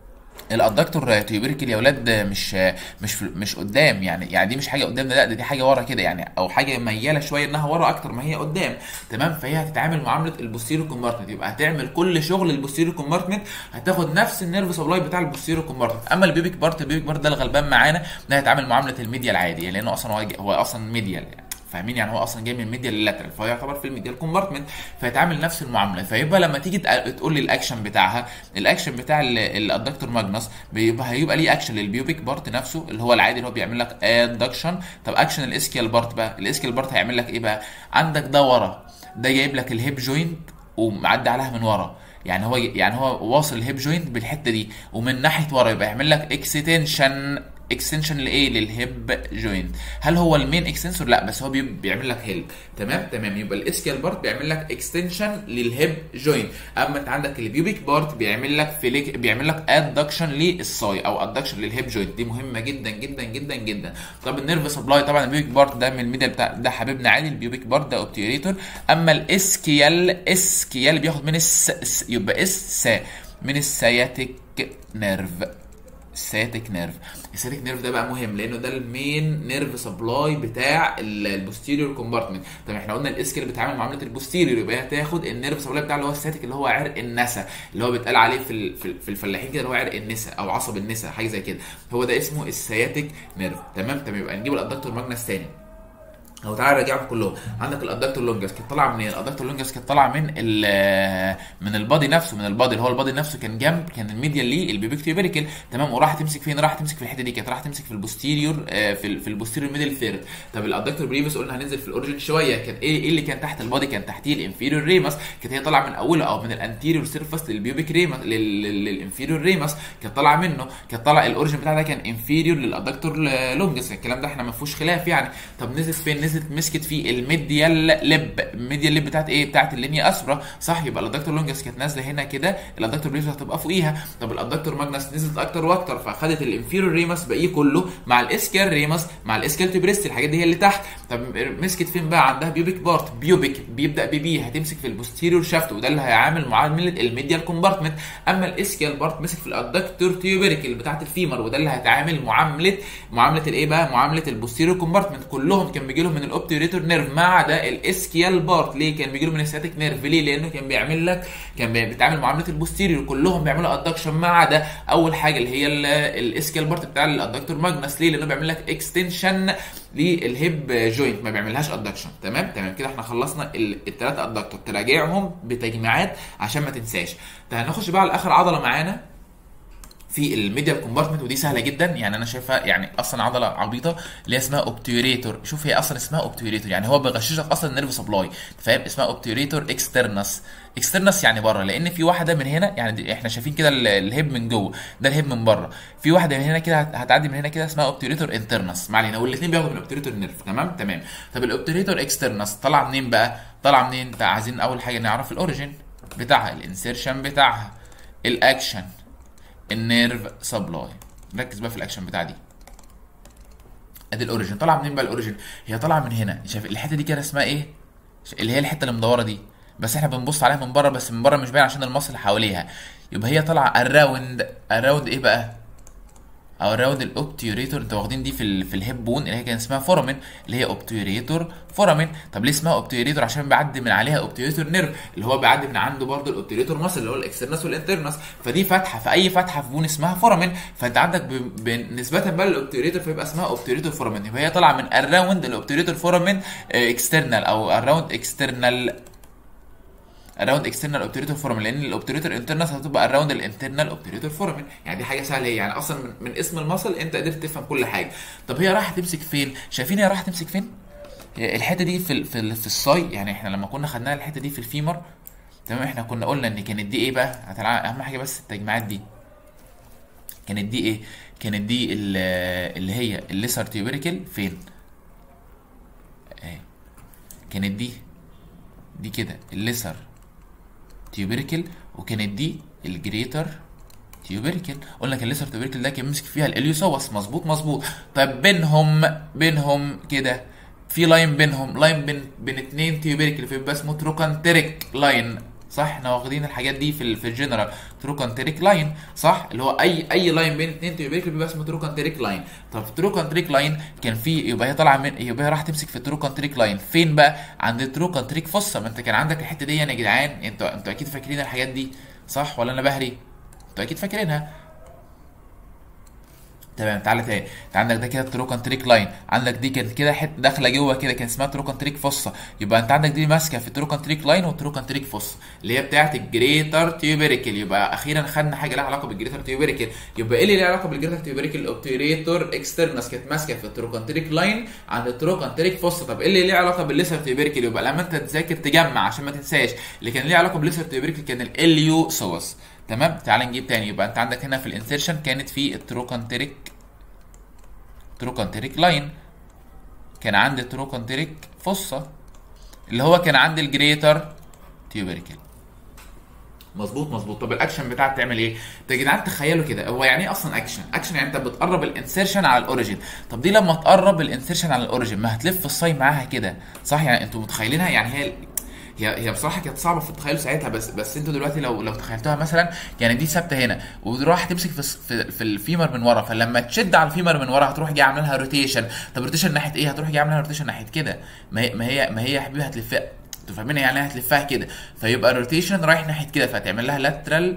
الادكتور تيوبريكل يا ولاد مش مش مش قدام يعني يعني دي مش حاجه قدام لا ده دي حاجه ورا كده يعني او حاجه مياله شويه انها ورا اكتر ما هي قدام تمام فهي هتتعامل معامله البوستيريور كومبارتمنت يبقى هتعمل كل شغل البوستيريور كومبارتمنت هتاخد نفس النيرف سبلاي بتاع البوستيريور كومبارتمنت اما البيبيك بارت البيبيك بارت ده الغلبان معانا ده هيتعامل معامله الميديا العادي يعني لانه اصلا هو هو اصلا ميديال يعني فاهمين يعني هو اصلا جاي من الميديا لللاترال فهو يعتبر في الميديال كومبارتمنت فيتعامل نفس المعامله فيبقى لما تيجي تقول لي الاكشن بتاعها الاكشن بتاع الادكتور ماجنس بيبقى هيبقى ليه اكشن للبيوبيك بارت نفسه اللي هو العادي اللي هو بيعمل لك ادكشن طب اكشن الاسكيال بارت بقى الاسكيال بارت هيعمل لك ايه بقى عندك ده ورا ده جايب لك الهيب جوينت ومعدي عليها من ورا يعني هو يعني هو واصل الهيب جوينت بالحته دي ومن ناحيه ورا يبقى يعمل لك اكستنشن اكستنشن لايه للهيب جوينت هل هو المين اكستنسور لا بس هو بيعمل لك هيلب تمام تمام يبقى الاسكيال بارت بيعمل لك اكستنشن للهيب جوينت اما انت عندك البيوبيك بارت بيعمل لك فيليك بيعمل لك ادكشن للصاي او ادكشن للهيب جوينت دي مهمه جدا جدا جدا جدا طب النيرف سبلاي طبعا البيوبيك بارت ده من الميديا بتاع ده حبيبنا عادي البيوبيك بارت ده اوبتيوريتور اما الاسكيال اسكيال بياخد من الس يبقى اس من السياتيك نيرف السياتيك نيرف السياتيك نيرف ده بقى مهم لانه ده المين نيرف سبلاي بتاع البوستيريور كومبارتمنت طب احنا قلنا الاسكيل بيتعامل معامله البوستيريور يبقى هتاخد النيرف سبلاي بتاع اللي هو السياتيك اللي هو عرق النسا اللي هو بيتقال عليه في في الفلاحين كده اللي هو عرق النسا او عصب النسا حاجه زي كده هو ده اسمه السياتيك نيرف تمام تمام يبقى نجيب الادكتور ماجنس تاني او تعالى راجعهم كلهم عندك الادكتور لونجس كانت طالعه منين الادكتور لونجس كانت طالعه من ال من البادي نفسه من البادي اللي هو البادي نفسه كان جنب كان الميديال ليه البيبيك تيوبريكل تمام وراح تمسك فين راح تمسك في الحته دي كانت راح تمسك في البوستيريور في في البوستيريور ميدل ثيرد طب الادكتور بريمس قلنا هننزل في الاوريجن شويه كان ايه ايه اللي كان تحت البادي كان تحتيه الانفيريور ريمس كانت هي طالعه من اوله او من الانتيريور سيرفس للبيوبيك ريمس للانفيريور ريمس كانت طالعه منه كانت طالعه الاوريجن بتاعها كان انفيريور للادكتور لونجس الكلام ده احنا ما فيهوش خلاف يعني طب نزلت فين نزلت مسكت في الميديال ليب الميديال ليب بتاعت ايه بتاعت اللينيا اسفرا صح يبقى الادكتور لونجس كانت نازله هنا كده الادكتور بريمس هتبقى فوقيها طب الادكتور ماجنس نزلت اكتر واكتر فاخدت الانفيريور ريمس باقيه كله مع الاسكال ريمس مع الاسكال تبريست الحاجات دي هي اللي تحت طب مسكت فين بقى عندها بيوبيك بارت بيوبيك بيبدا ببي هتمسك في البوستيريور شافت وده اللي هيعامل معامله الميديال كومبارتمنت اما الاسكال بارت مسك في الادكتور تيوبريكل بتاعت الفيمر وده اللي هيتعامل معامله معامله الايه بقى معامله البوستيريور كومبارتمنت كلهم كان بيجي لهم من الاوبتيوريتور نيرف ما عدا الاسكيال بارت ليه كان بيجي له من السياتيك نيرف ليه لانه كان بيعمل لك كان بيتعامل معامله البوستيريور كلهم بيعملوا ادكشن ما عدا اول حاجه اللي هي الاسكيال بارت بتاع الادكتور ماجنس ليه لانه بيعمل لك اكستنشن للهيب جوينت ما بيعملهاش ادكشن تمام تمام كده احنا خلصنا الثلاثه ادكتور تراجعهم بتجميعات عشان ما تنساش هنخش بقى على اخر عضله معانا في الميديال كومبارتمنت ودي سهله جدا يعني انا شايفها يعني اصلا عضله عبيطه اللي هي اسمها اوبتيوريتور شوف هي اصلا اسمها اوبتيوريتور يعني هو بيغششك اصلا النيرف سبلاي فاهم اسمها اوبتيوريتور اكسترنس اكسترنس يعني بره لان في واحده من هنا يعني احنا شايفين كده الهيب من جوه ده الهيب من بره في واحده من هنا كده هتعدي من هنا كده اسمها اوبتيوريتور انترنس ما علينا والاثنين بياخدوا من الاوبتيوريتور نيرف تمام تمام طب الاوبتيوريتور اكسترنس طالعه منين بقى طالعه منين عايزين اول حاجه نعرف الاوريجن بتاعها الانسيرشن بتاعها الاكشن النيرف سبلاي ركز بقى في الاكشن بتاع دي ادي الاوريجن طالعه منين بقى الاوريجن هي طالعه من هنا شايف الحته دي كده اسمها ايه اللي هي الحته اللي مدوره دي بس احنا بنبص عليها من بره بس من بره مش باين عشان المصل اللي حواليها يبقى هي طالعه اراوند اراوند ايه بقى او اراوند الاوبتيوريتور انتوا واخدين دي في ال في الهيب بون اللي هي كان اسمها فورامين اللي هي اوبتيوريتور فورامين طب ليه اسمها اوبتيوريتور عشان بيعدي من عليها اوبتيوريتور نيرف اللي هو بيعدي من عنده برضه الاوبتيوريتور ماسل اللي هو الاكسترنس والانترنس فدي فتحه في اي فتحه في بون اسمها فورامين فانت عندك نسبه بقى للاوبتيوريتور فيبقى اسمها اوبتيوريتور فورامين يبقى هي طالعه من اراوند الاوبتيوريتور فورامين اكسترنال او اراوند اكسترنال اراوند اكسترنال اوبتريتور فورمن لان الاوبتريتور انترنال هتبقى اراوند الانترنال اوبتريتور فورمن يعني دي حاجه سهله هي يعني اصلا من, من اسم المصل انت قدرت تفهم كل حاجه طب هي رايحه تمسك فين شايفين هي رايحه تمسك فين الحته دي في ال في, ال في الصاي يعني احنا لما كنا خدناها الحته دي في الفيمر تمام احنا كنا قلنا ان كانت دي ايه بقى اهم حاجه بس التجميعات دي كانت دي ايه كانت دي اللي هي الليسر تيوبريكل فين اهي كانت دي دي كده الليسر تيوبريكل وكانت دي الجريتر تيوبريكل قلنا كان الليسر تيوبريكل ده كان ماسك فيها الاليوسوس مظبوط مظبوط طيب بينهم بينهم كده في لاين بينهم لاين بين بين اتنين تيوبريكل فيبقى اسمه تروكانتريك لاين صح احنا واخدين الحاجات دي في ال في الجنرال تروكانتريك لاين صح اللي هو اي اي لاين بين اثنين تيوبريكل بيبقى اسمه تروكانتريك لاين طب التروكانتريك لاين كان في يبقى هي طالعه من يبقى هي راح تمسك في التروكانتريك لاين فين بقى عند التروكانتريك فصه ما انت كان عندك الحته دي يا جدعان انتوا انتوا اكيد فاكرين الحاجات دي صح ولا انا بهري انتوا اكيد فاكرينها تمام تعالى تاني انت عندك ده كده التروكانتريك لاين عندك دي كانت كده حته داخله جوه كده كان اسمها تروكانتريك فصه يبقى انت عندك دي ماسكه في التروكانتريك لاين والتروكانتريك فصه اللي هي بتاعه الجريتر تيوبريكل يبقى اخيرا خدنا حاجه لها علاقه بالجريتر تيوبريكل يبقى ايه اللي ليه علاقه بالجريتر تيوبريكل الاوبتيريتور اكسترنس كانت ماسكه في التروكانتريك لاين عند التروكانتريك فصه طب ايه اللي ليه علاقه بالليسر تيوبريكل يبقى لما انت تذاكر تجمع عشان ما تنساش اللي كان ليه علاقه بالليسر تيوبريكل كان الاليو سوس تمام تعال نجيب تاني يبقى انت عندك هنا في الانسيرشن كانت في التروكانتريك تروكانتريك لاين كان عند التروكانتريك فصة اللي هو كان عند الجريتر تيوبريكل مظبوط مظبوط طب الاكشن بتاعك تعمل ايه؟ انت يا جدعان تخيلوا كده هو يعني ايه اصلا اكشن؟ اكشن يعني انت بتقرب الانسيرشن على الاوريجن طب دي لما تقرب الانسيرشن على الاوريجن ما هتلف الصاي معاها كده صح يعني انتوا متخيلينها يعني هي هي هي بصراحه كانت صعبه في التخيل ساعتها بس بس انتوا دلوقتي لو لو تخيلتوها مثلا يعني دي ثابته هنا وراح تمسك في في, في الفيمر من ورا فلما تشد على الفيمر من ورا هتروح جاي عامله لها روتيشن طب روتيشن ناحيه ايه هتروح جاي عامله لها روتيشن ناحيه كده ما هي ما هي ما هي يا حبيبي هتلفها انتوا فاهمين يعني هتلفها كده فيبقى الروتيشن رايح ناحيه كده فهتعمل لها لاترال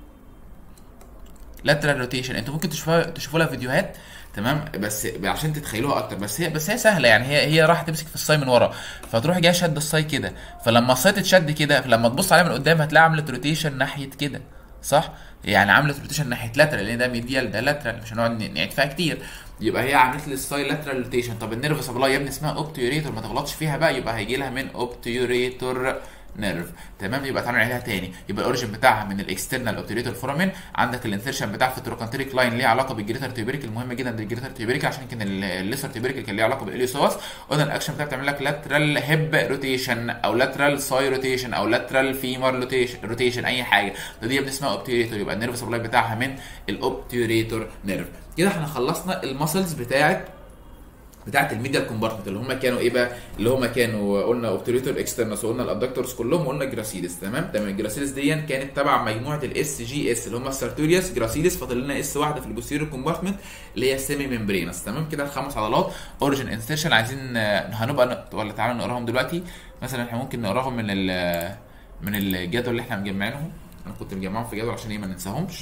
لاترال روتيشن انتوا ممكن تشوفوها تشوفوا لها فيديوهات تمام بس عشان تتخيلوها اكتر بس هي بس هي سهله يعني هي هي راح تمسك في الصاي من ورا فتروح جايه شد الصاي كده فلما الصاي تتشد كده فلما تبص عليها من قدام هتلاقي عملت روتيشن ناحيه كده صح يعني عملت روتيشن ناحيه لاترال لان ده ميديال ده لاترال مش هنقعد نعيد فيها كتير يبقى هي عملت لي الساي لاترال روتيشن طب النيرف سبلاي يا ابني اسمها اوبتيوريتور ما تغلطش فيها بقى يبقى هيجي لها من اوبتيوريتور نيرف تمام يبقى تعالوا نعيدها تاني يبقى الاوريجن بتاعها من الاكسترنال اوبتيريتور فورامين عندك الانسيرشن بتاع في التروكانتريك لاين ليه علاقه بالجريتر تيوبريكل مهم جدا بالجريتر تيوبريكل عشان كان الليسر تيوبريكل كان ليه علاقه بالاليوسواس قلنا الاكشن بتاعها بتعمل لك لاترال هيب روتيشن او لاترال ساي روتيشن او لاترال فيمر روتيشن روتيشن اي حاجه ده دي اسمها اوبتيريتور يبقى النيرف سبلاي بتاعها من الاوبتيريتور نيرف كده احنا خلصنا المسلز بتاعت بتاعت الميديال كومبارتمنت اللي هم كانوا ايه بقى اللي هم كانوا قلنا اوبتريتور اكسترنس وقلنا الادكتورز كلهم وقلنا جراسيلس تمام تمام الجراسيلس دي كانت تبع مجموعه الاس جي اس اللي هم السارتوريوس جراسيلس فاضل لنا اس واحده في البوستيريور كومبارتمنت اللي هي السيمي ممبرينس تمام كده الخمس عضلات اوريجن انسيرشن عايزين هنبقى ولا تعالوا نقراهم دلوقتي مثلا احنا ممكن نقراهم من ال من الجدول اللي احنا مجمعينهم انا كنت مجمعهم في جدول عشان ايه ما ننساهمش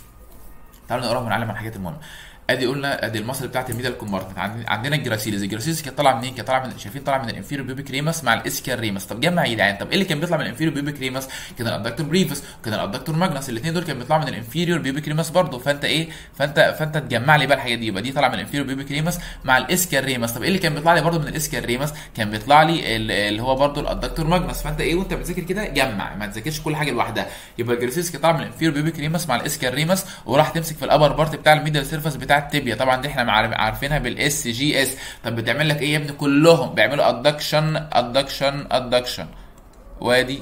تعالوا نقراهم ونعلم على الحاجات المهمه ادي قلنا ادي المصل بتاعت الميدال كومبارتمنت عندنا الجراسيلز الجراسيلز كانت طالعه منين كانت طالعه من شايفين طالعه من الانفيريور بيبيك ريمس مع الاسكيال ريمس طب جمع يا جدعان طب ايه اللي كان بيطلع من الانفيريور بيبيك ريمس كان الادكتور بريفس وكان الادكتور ماجنس الاثنين دول كانوا بيطلعوا من الانفيريور بيبيك ريمس برضه فانت ايه فانت فانت تجمع لي بقى الحاجات دي يبقى دي طالعه من الانفيريور بيبيك ريمس مع الاسكيال ريمس طب ايه اللي كان بيطلع لي برضه من الاسكيال ريمس كان بيطلع لي اللي هو برضه الادكتور ماجنس فانت ايه وانت بتذاكر كده جمع ما تذاكرش كل حاجه لوحدها يبقى الجراسيلز كانت طالعه من الانفيريور بيبيك ريمس مع الاسكيال ريمس وراح تمسك في الابر بارت بتاع الميدل سيرفيس بتاع التibia طبعا دي احنا عارفينها بالاس جي اس طب بتعمل لك ايه يا ابني كلهم بيعملوا ادكشن ادكشن ادكشن وادي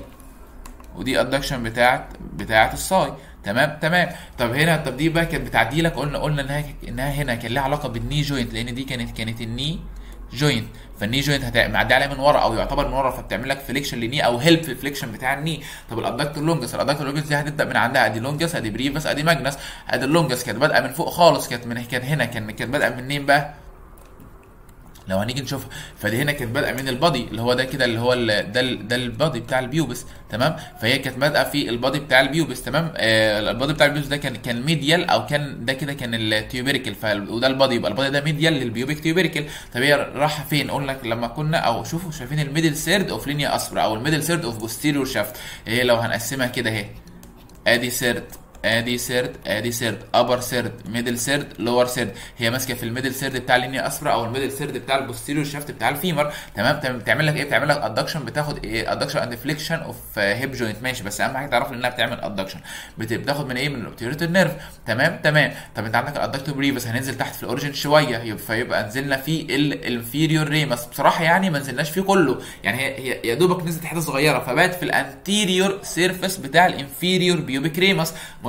ودي ادكشن بتاعت بتاعت الصاي تمام تمام طب هنا طب دي بقى كانت بتعدي لك قلنا قلنا انها انها هنا كان لها علاقه بالني جوينت لان دي كانت كانت الني جوينت فالني جوينت هتعدي عليها من ورا او يعتبر من ورا فبتعمل لك فليكشن للني او هيلب في الفليكشن بتاع الني طب الادكتور لونجس الادكتور لونجس دي هتبدا من عندها ادي لونجس ادي بريفس ادي ماجنس ادي اللونجس كانت بادئه من فوق خالص كانت من كانت هنا كانت كانت بادئه منين بقى لو هنيجي نشوف فدي هنا كانت بادئه من البادي اللي هو ده كده اللي هو ال ده ال ده البادي بتاع البيوبس تمام فهي كانت بادئه في البادي بتاع البيوبس تمام آه البادي بتاع البيوبس ده كان كان ميديال او كان ده كده كان التيوبيريكل وده البادي يبقى البادي ده ميديال للبيوبيك تيوبيريكل طب هي رايحه فين قلنا لما كنا او شوفوا شايفين الميدل سيرد اوف لينيا اسبرا او الميدل سيرد اوف بوستيريور شافت هي لو هنقسمها كده اهي ادي سيرد ادي سيرد ادي سيرد ابر سيرد ميدل سيرد لور سيرد هي ماسكه في الميدل سيرد بتاع اللينيا اسفرا او الميدل سيرد بتاع البوستيريور شافت بتاع الفيمر تمام بتعمل لك ايه بتعمل لك ادكشن بتاخد ايه ادكشن اند فليكشن اوف هيب جوينت ماشي بس اهم حاجه تعرف انها بتعمل ادكشن بتاخد من ايه من الاوبتيوريتور نيرف تمام تمام طب انت عندك الادكتور بريفس هننزل تحت في الاوريجن شويه فيبقى نزلنا في الانفيريور ريمس بصراحه يعني ما نزلناش فيه كله يعني هي هي يا دوبك نزلت حته صغيره فبقت في الانتيريور سيرفيس بتاع الانفيريور بيوبيك ريمس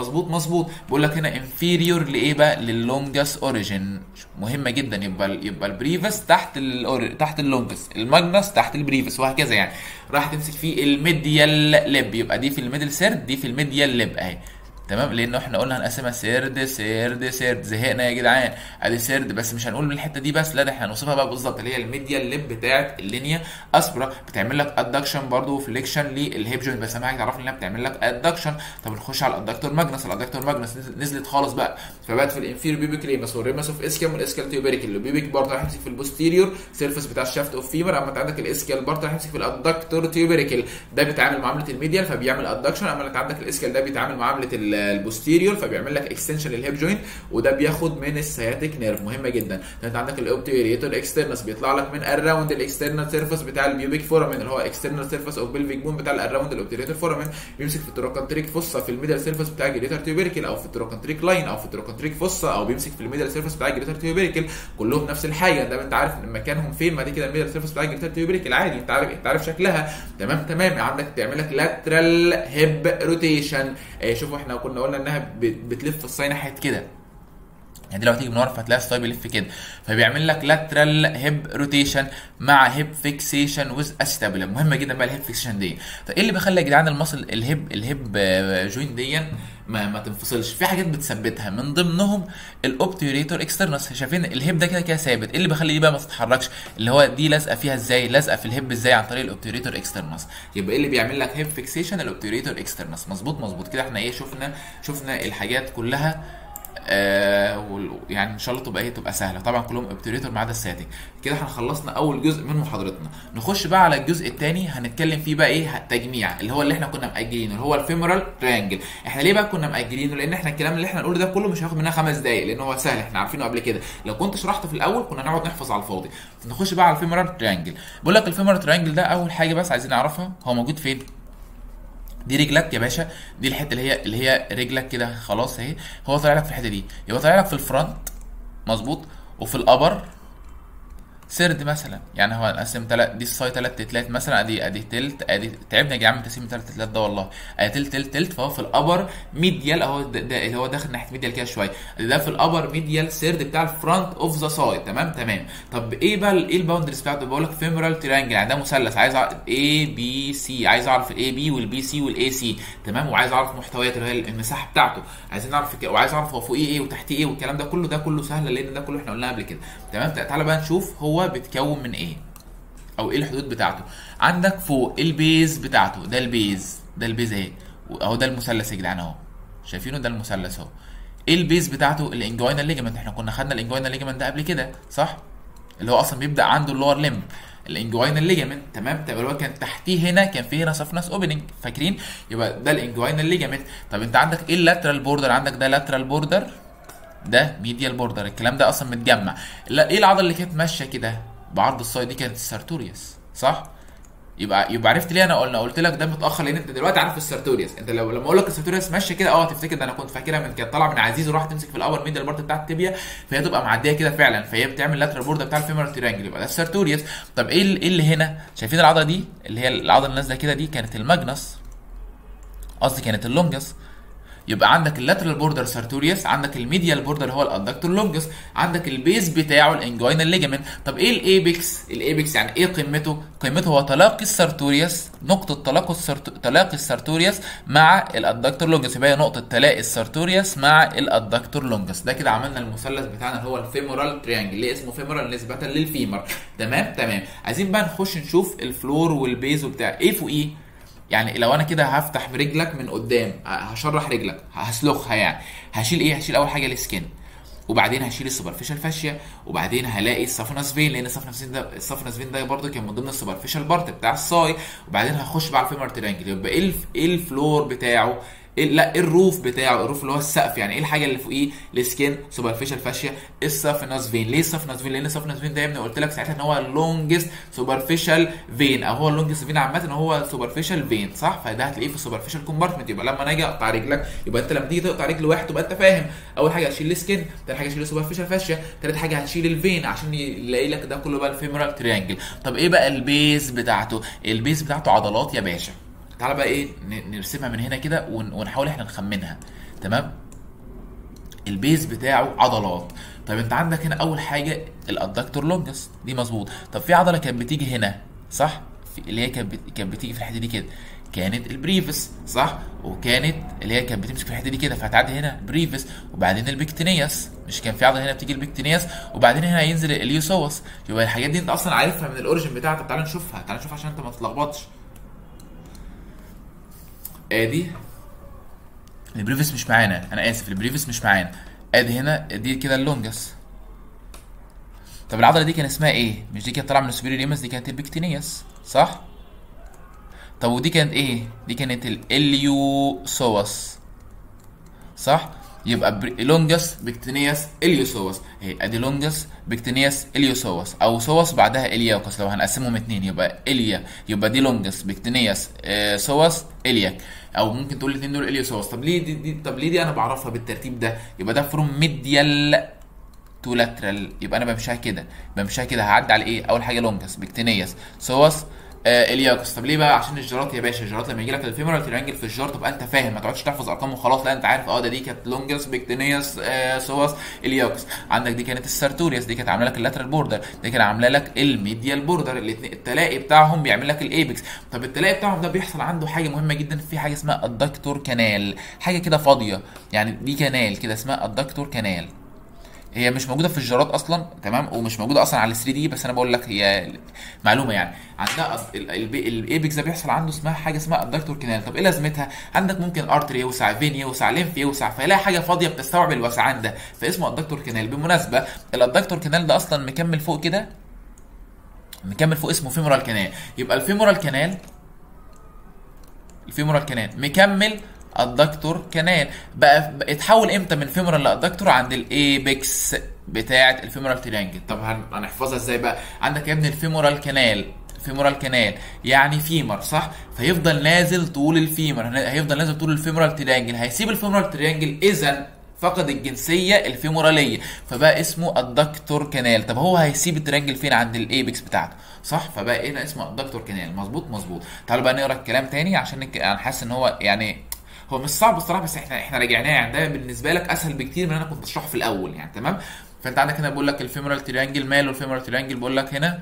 مظبوط مظبوط بقول لك هنا انفيريور لايه بقى لللونجس اوريجين مهمه جدا يبقى يبقى البريفس تحت ال تحت اللونجس الماجنس تحت البريفس وهكذا يعني راح تمسك فيه الميديال ليب يبقى دي في الميدل سيرد دي في الميديال ليب اهي تمام لانه احنا قلنا هنقسمها سيرد سيرد سيرد زهقنا يا جدعان ادي سيرد بس مش هنقول من الحته دي بس لا ده احنا هنوصفها بقى بالظبط اللي هي الميديال ليب بتاعت اللينيا اسبرا بتعمل لك ادكشن برضه وفليكشن للهيب جوينت بس اهم حاجه تعرف انها بتعمل لك ادكشن طب نخش على الادكتور ماجنس الادكتور ماجنس نزلت خالص بقى فبقت في الانفيريور بيبيك ريمس والريمس اوف اسكيم والاسكال تيوبيريكل البيبيك برضه هيمسك في البوستيريور سيرفيس بتاع الشافت اوف فيمر اما انت عندك الاسكال برضه هيمسك في الادكتور تيوبيريكل ده بيتعامل معامله الميديال فبيعمل ادكشن اما انت عندك الاسكال ده بيتعامل معامله البوستيريور فبيعمل لك اكستنشن للهيب جوينت وده بياخد من السياتيك نيرف مهمه جدا انت عندك الاوبتيريتور اكسترنس بيطلع لك من اراوند الاكسترنال سيرفيس بتاع البيوبيك فورامين اللي هو اكسترنال سيرفيس اوف بلفيك بون بتاع الاراوند الاوبتيريتور فورامين بيمسك في التروكانتريك فوسا في الميدل سيرفيس بتاع الجريتر تيوبيريكل او في التروكانتريك لاين او في التروكانتريك فوسا او بيمسك في الميدل سيرفيس بتاع الجريتر تيوبيريكل كلهم نفس الحاجه ده انت عارف مكانهم فين ما دي كده الميدل سيرفيس بتاع الجريتر تيوبيريكل عادي انت عارف انت عارف شكلها تمام تمام عندك تعمل لك لاترال هيب روتيشن آه شوفوا احنا كنا قلنا انها بتلف الصاي ناحيه كده يعني دلوقتي من ورا فتلاقي الستاي بيلف كده فبيعمل لك لاترال هيب روتيشن مع هيب فيكسيشن ويز استابيلا مهمه جدا بقى الهيب فيكسيشن دي فايه اللي بيخلي يا جدعان المصل الهيب الهيب جوينت دي ما ما تنفصلش في حاجات بتثبتها من ضمنهم الاوبتيوريتور اكسترنس شايفين الهيب ده كده كده ثابت ايه اللي بيخلي دي بقى ما تتحركش اللي هو دي لازقه فيها ازاي لازقه في الهيب ازاي عن طريق الاوبتيوريتور اكسترنس يبقى ايه اللي بيعمل لك هيب فيكسيشن الاوبتيوريتور اكسترنس مظبوط مظبوط كده احنا ايه شفنا شفنا الحاجات كلها آه يعني ان شاء الله تبقى ايه تبقى سهله طبعا كلهم اوبتريتور ما عدا الساتيك كده احنا خلصنا اول جزء من محاضرتنا نخش بقى على الجزء الثاني هنتكلم فيه بقى ايه تجميع اللي هو اللي احنا كنا مأجلينه اللي هو الفيمورال تريانجل احنا ليه بقى كنا مأجلينه لان احنا الكلام اللي احنا نقوله ده كله مش هياخد مننا خمس دقايق لان هو سهل احنا عارفينه قبل كده لو كنت شرحته في الاول كنا نقعد نحفظ على الفاضي نخش بقى على الفيمورال تريانجل بقول لك الفيمورال تريانجل ده اول حاجه بس عايزين نعرفها هو موجود فين دي رجلك يا باشا دي الحته اللي هي اللي هي رجلك كده خلاص اهي هو طالع لك في الحته دي يبقى طالع لك في الفرونت مظبوط وفي الابر سرد مثلا يعني هو نقسم تلات دي الصاي تلات تلات مثلا ادي ادي تلت ادي تعبنا يا جدعان من تقسيم تلات تلات ده والله ادي تلت تلت تلت فهو في الابر ميديال اهو ده, ده اللي هو داخل ناحيه ميديال كده شويه ده في الابر ميديال سرد بتاع الفرونت اوف ذا سايد تمام تمام طب ايه بقى ايه الباوندريز بتاعته بقول لك فيمورال تريانجل يعني ده مثلث عايز اعرف اي بي سي عايز اعرف الاي بي والبي سي والاي سي تمام وعايز اعرف محتويات اللي هي المساحه بتاعته عايزين نعرف وعايز اعرف هو فوقيه ايه وتحتيه ايه والكلام ده كله ده كله سهل لان ده كله احنا قلناه قبل كده تمام تعالى بقى نشوف هو بيتكون من ايه ايه او ايه الحدود بتاعته عندك فوق البيز بتاعته ده البيز ده البيز اهي اهو ده المثلث يا جدعان اهو شايفينه ده المثلث اهو ايه البيز بتاعته الانجوينال ليجمنت احنا كنا خدنا الانجوينال ليجمنت ده قبل كده صح اللي هو اصلا بيبدا عنده اللور ليمب الانجوينال ليجمنت تمام طب هو كان تحتيه هنا كان في هنا سفنس اوبننج فاكرين يبقى ده الانجوينال ليجمنت طب انت عندك ايه اللاترال بوردر عندك ده لاترال بوردر ده ميديال بوردر الكلام ده اصلا متجمع لا ايه العضله اللي كانت ماشيه كده بعرض الصاي دي كانت السارتوريوس صح يبقى يبقى عرفت ليه انا قلنا قلت لك ده متاخر لان انت دلوقتي عارف السارتوريوس انت لو لما اقول لك السارتوريوس ماشيه كده اه تفتكر ده انا كنت فاكرها من كانت طالعه من عزيز وراح تمسك في الاول ميدل بارت بتاع التibia فهي تبقى معديه كده فعلا فهي بتعمل لاترال بورد بتاع الفيمورال تريانجل يبقى ده السارتوريوس طب ايه ايه اللي هنا شايفين العضله دي اللي هي العضله اللي نازله كده دي كانت الماجنس قصدي كانت اللونجس يبقى عندك اللاترال بوردر سارتوريوس عندك الميديال بوردر هو الادكتور لونجس عندك البيز بتاعه الانجوينال ليجمنت طب ايه الايبكس الايبكس يعني ايه قمته قمته هو تلاقي السارتوريوس نقطه تلاقي السرت... تلاقي السارتوريوس مع الادكتور لونجس يبقى هي نقطه تلاقي السارتوريوس مع الادكتور لونجس ده كده عملنا المثلث بتاعنا اللي هو الفيمورال تريانجل ليه اسمه فيمورال نسبه للفيمر تمام تمام عايزين بقى نخش نشوف الفلور والبيز وبتاع ايه فوقيه يعني لو انا كده هفتح برجلك من قدام هشرح رجلك هسلخها يعني هشيل ايه هشيل اول حاجه السكن وبعدين هشيل السوبرفيشال فاشيا وبعدين هلاقي السافنس فين لان السافنس فين ده السافنس فين ده برده كان من ضمن السوبرفيشال بارت بتاع الصاي وبعدين هخش بقى على الفيمر تريانجل يبقى ايه ايه الفلور بتاعه إيه لا الروف بتاعه الروف اللي هو السقف يعني ايه الحاجه اللي فوقيه السكين سوبرفيشال فاشيا السافنس فين ليه السافنس فين لان السافنس فين ده يا ابني قلت لك ساعتها ان هو اللونجست سوبرفيشال فين او هو اللونجست فين عامه ان هو سوبرفيشال فين صح فده هتلاقيه في السوبرفيشال كومبارتمنت يبقى لما انا اجي اقطع رجلك يبقى انت لما تيجي تقطع رجل واحد تبقى انت فاهم اول حاجه هتشيل السكين ثاني حاجه هتشيل السوبرفيشال فاشيا ثالث حاجه هتشيل الفين عشان يلاقي لك ده كله بقى الفيمورال تريانجل طب ايه بقى البيز بتاعته البيز بتاعته عضلات يا باشا تعالى بقى ايه نرسمها من هنا كده ونحاول احنا نخمنها تمام البيز بتاعه عضلات طب انت عندك هنا اول حاجه الادكتور لونجس دي مظبوط طب في عضله كانت بتيجي هنا صح في اللي هي كانت بت- كانت بتيجي في الحته دي كده كانت البريفس صح وكانت اللي هي كانت بتمسك في الحته دي كده فهتعدي هنا بريفس وبعدين البكتينياس مش كان في عضله هنا بتيجي البكتينياس وبعدين هنا هينزل اليوسوس يبقى الحاجات دي انت اصلا عارفها من الاوريجن بتاعتك تعال نشوفها تعال نشوف عشان انت ما تتلخبطش ادي البريفس مش معانا انا اسف البريفس مش معانا ادي هنا دي كده اللونجس طب العضله دي كان اسمها ايه مش دي كانت طالعه من السوبيريور ايمس دي كانت البكتينياس صح طب ودي كانت ايه دي كانت الاليوسوس صح يبقى بري- لونجس بكتينياس اليوسوس اهي ادي لونجس بكتينياس اليوسوس او سوس بعدها الياكوس لو هنقسمهم اتنين يبقى اليا يبقى دي لونجس بكتينياس آه سوس الياك او ممكن تقول الاثنين دول اليوسوس طب ليه دي, دي طب ليه دي انا بعرفها بالترتيب ده يبقى ده فروم ميديال تو لاترال يبقى انا بمشيها كده بمشيها كده هعدي على ايه اول حاجه لونجس بكتينياس سوس آه الياكوس طب ليه بقى عشان الجرات يا باشا الجرات لما يجي لك الفيمورال تريانجل في الجار تبقى انت فاهم ما تقعدش تحفظ ارقام وخلاص لا انت عارف اه ده دي كانت لونجس بكتينياس آه سوس الياكوس عندك دي كانت السارتوريوس دي كانت عامله لك اللاترال بوردر دي كانت عامله لك الميديال بوردر الاثنين التلاقي بتاعهم بيعمل لك الايبكس طب التلاقي بتاعهم ده بيحصل عنده حاجه مهمه جدا في حاجه اسمها الدكتور كانال حاجه كده فاضيه يعني دي كانال كده اسمها الدكتور كانال هي مش موجوده في الجارات اصلا تمام ومش موجوده اصلا على 3 دي بس انا بقول لك هي معلومه يعني عندها الايبكس ده بيحصل عنده اسمها حاجه اسمها الدكتور كانال طب ايه لازمتها عندك ممكن ارتري يوسع فين يوسع ليمف يوسع فيلاقي حاجه فاضيه بتستوعب الوسعان ده فاسمه الدكتور كانال بالمناسبه الادكتور كانال ده اصلا مكمل فوق كده مكمل فوق اسمه فيمورال كانال يبقى الفيمورال كانال الفيمورال كانال مكمل الدكتور كانال بقى بقى اتحول امتى من فيمورال لادكتور عند الايبكس بتاعه الفيمورال تريانجل طب هن- هنحفظها ازاي بقى عندك يا ابني الفيمورال كانال فيمورال كانال يعني فيمر صح فيفضل نازل طول الفيمر هن- هيفضل نازل طول الفيمورال تريانجل هيسيب الفيمورال تريانجل اذا فقد الجنسيه الفيموراليه فبقى اسمه الدكتور كانال طب هو هيسيب التريانجل فين عند الايبكس بتاعته صح فبقى هنا اسمه الدكتور كانال مظبوط مظبوط تعالوا بقى نقرا الكلام تاني عشان نك... انا حاسس ان هو يعني هو مش صعب الصراحه بس احنا احنا راجعناه يعني ده بالنسبه لك اسهل بكتير من انا كنت بشرحه في الاول يعني تمام فانت عندك هنا بقول لك الفيمورال تريانجل ماله الفيمورال تريانجل بقول لك هنا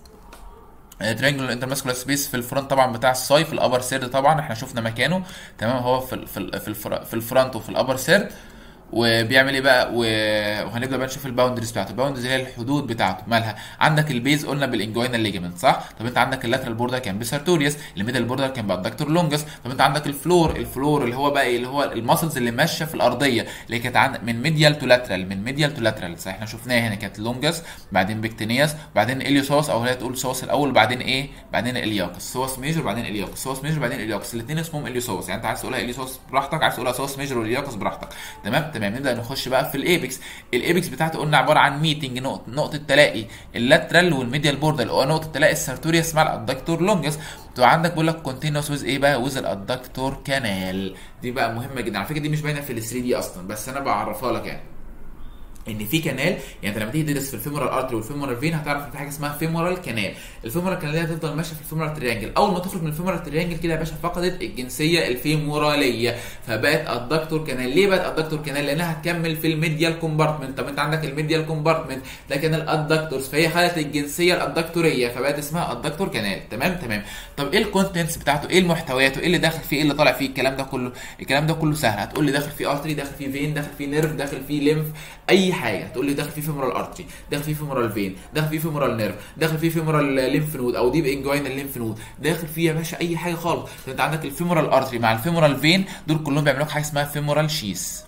تريانجل انترماسكولار سبيس في الفرونت طبعا بتاع الساي في الابر سيرد طبعا احنا شفنا مكانه تمام هو في ال في ال في, الفر في الفرونت وفي الابر سيرد وبيعمل ايه بقى و- وهنبدا بقى نشوف الباوندريز بتاعته الباوندريز هي الحدود بتاعته مالها عندك البيز قلنا بالانجوينال ليجمنت صح طب انت عندك اللاترال بوردر كان بسارتوريوس الميدل بوردر كان بالدكتور لونجس طب انت عندك الفلور الفلور اللي هو بقى ايه اللي هو الماسلز اللي ماشيه في الارضيه اللي كانت عند من ميديال تو لاترال من ميديال تو لاترال صح احنا شفناها هنا كانت لونجس بعدين بكتينياس بعدين اليوسوس او هي تقول سوس الاول وبعدين ايه بعدين الياكس سوس ميجر بعدين الياكس سوس ميجر بعدين الياكس الاثنين اسمهم اليوسوس يعني انت عايز تقولها اليوسوس براحتك عايز تقولها سوس ميجر والياكس براحتك تمام تمام نبدا نخش بقى في الايبكس الايبكس بتاعته قلنا عباره عن ميتنج نقطه نقطه تلاقي اللاترال والميديال بوردر اللي هو نقطه تلاقي السارتوريوس مع الادكتور لونجس تو عندك بيقول لك كونتينوس ويز ايه بقى ويز الادكتور كانال دي بقى مهمه جدا على فكره دي مش باينه في ال 3 دي اصلا بس انا بعرفها لك يعني ان في كانال يعني انت لما تيجي تدرس في الفيمورال ارتري والفيمورال فين هتعرف ان في حاجه اسمها فيمورال كانال الفيمورال كانال دي هتفضل ماشيه في الفيمورال تريانجل اول ما تخرج من الفيمورال تريانجل كده يا باشا فقدت الجنسيه الفيموراليه فبقت الدكتور كانال ليه بقت الدكتور كانال لانها هتكمل في الميديال كومبارتمنت طب انت عندك الميديال كومبارتمنت ده كانال الدكتورز فهي خدت الجنسيه الادكتوريه فبقت اسمها الدكتور كانال تمام تمام طب ايه الكونتنتس بتاعته ايه المحتويات وايه اللي داخل فيه ايه اللي طالع فيه الكلام ده كله الكلام ده كله سهل هتقول لي داخل فيه ارتري داخل فيه فين داخل فيه نيرف داخل فيه ليمف اي حاجه تقول لي داخل فيه فيمورال ارتري داخل فيه فيمورال فين داخل فيه فيمورال نيرف داخل فيه فيمورال ليمف نود او ديب انجوينال ليمف نود داخل فيه يا باشا اي حاجه خالص انت عندك الفيمورال ارتري مع الفيمورال فين دول كلهم بيعملوا لك حاجه اسمها فيمورال شيس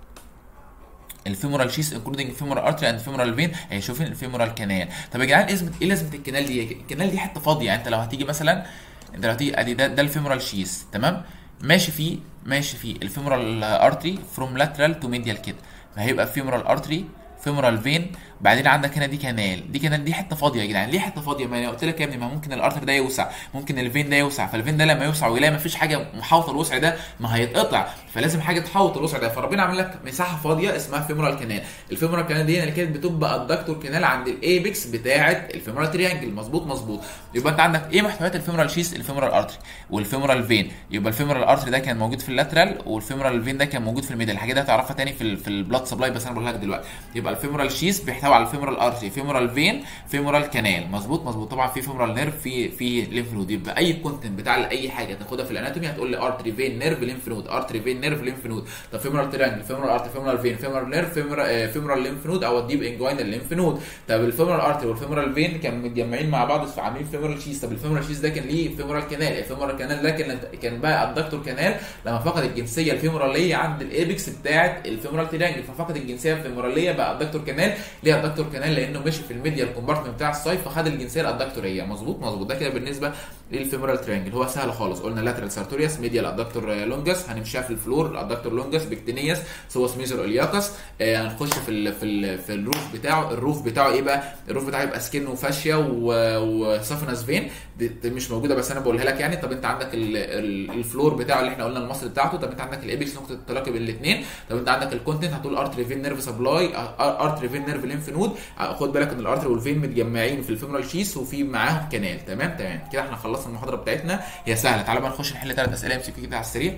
الفيمورال شيس انكلودنج فيمورال ارتري اند فيمورال فين هي شوفين الفيمورال كانال طب يا جدعان ايه لازمه ايه لازمه الكنال دي الكنال دي حته فاضيه يعني انت لو هتيجي مثلا انت لو هتيجي ادي ده, ده الفيمورال شيس تمام ماشي فيه ماشي فيه الفيمورال ارتري فروم لاترال تو ميديال كده فهيبقى فيمورال ارتري فيمورال فين بعدين عندك هنا دي كانال دي كانال دي حته فاضيه يا جدعان ليه حته فاضيه ما انا قلت لك يا ابني ما ممكن الارتر ده يوسع ممكن الفين ده يوسع فالفين ده لما يوسع ويلاقي ما فيش حاجه محاوطه الوسع ده ما هيتقطع فلازم حاجه تحوط الوسع ده فربنا عامل لك مساحه فاضيه اسمها فيمورال كانال الفيمورال كانال دي اللي كانت بتبقى الدكتور كانال عند الايبكس بتاعه الفيمورال تريانجل مظبوط مظبوط يبقى انت عندك ايه محتويات الفيمورال شيس الفيمورال ارتري والفيمورال فين يبقى الفيمورال ارتري ده كان موجود في اللاترال والفيمورال فين ده كان موجود في الميدل الحاجات دي هتعرفها تاني في ال في البلاد سبلاي بس انا بقول لك دلوقتي يبقى الفيمورال شيس بيحتوي على الفيمورال ارتري فيمورال فين فيمورال كانال مظبوط مظبوط طبعا في فيمورال نيرف في في ليمف نود يبقى اي كونتنت بتاع اي حاجه تاخدها في الاناتومي هتقول لي ارتري فين نيرف ليمف نود ارتري فين نيرف ليمف نود طب فيمورال تريانجل فيمورال ارتري فيمورال فين فيمورال نيرف فيمورال فيمورال ليمف نود او الديب انجوينال ليمف نود طب الفيمورال ارتري والفيمورال فين كانوا متجمعين مع بعض عاملين فيمورال شيس طب الفيمورال شيس ده كان ليه فيمورال كانال الفيمورال كانال ده كان كان بقى الدكتور كانال لما فقد الجنسيه الفيموراليه عند الايبكس بتاعه الفيمورال تريانجل ففقد الجنسيه الفيموراليه بقى الدكتور كانال ليه الدكتور كانال لانه مشي في الميديال كومبارتمنت بتاع السايف فخد الجنسيه الادكتوريه مظبوط مظبوط ده كده بالنسبه للفيمورال تريانجل هو سهل خالص قلنا لاترال سارتوريوس ميديال ادكتور لونجس هنمشيها في الفلور الادكتور لونجس بكتينيوس سوس ميزر الياكس آه هنخش في ال في ال في الروف بتاعه الروف بتاعه ايه بقى الروف بتاعه يبقى سكين وفاشيا وسافنس فين دي مش موجوده بس انا بقولها لك يعني طب انت عندك ال ال الفلور بتاعه اللي احنا قلنا المصل بتاعته طب انت عندك الايبكس نقطه التلاقي بين الاثنين طب انت عندك الكونتنت هتقول ارتري فين نيرف سبلاي ارتري فين نيرف ليمف نود خد بالك ان الارتري والفين متجمعين في الفيمورال شيس وفي معاهم كانال تمام تمام كده احنا خلصنا المحاضره بتاعتنا هي سهله تعالى بقى نخش نحل ثلاث اسئله ام سي كده على السريع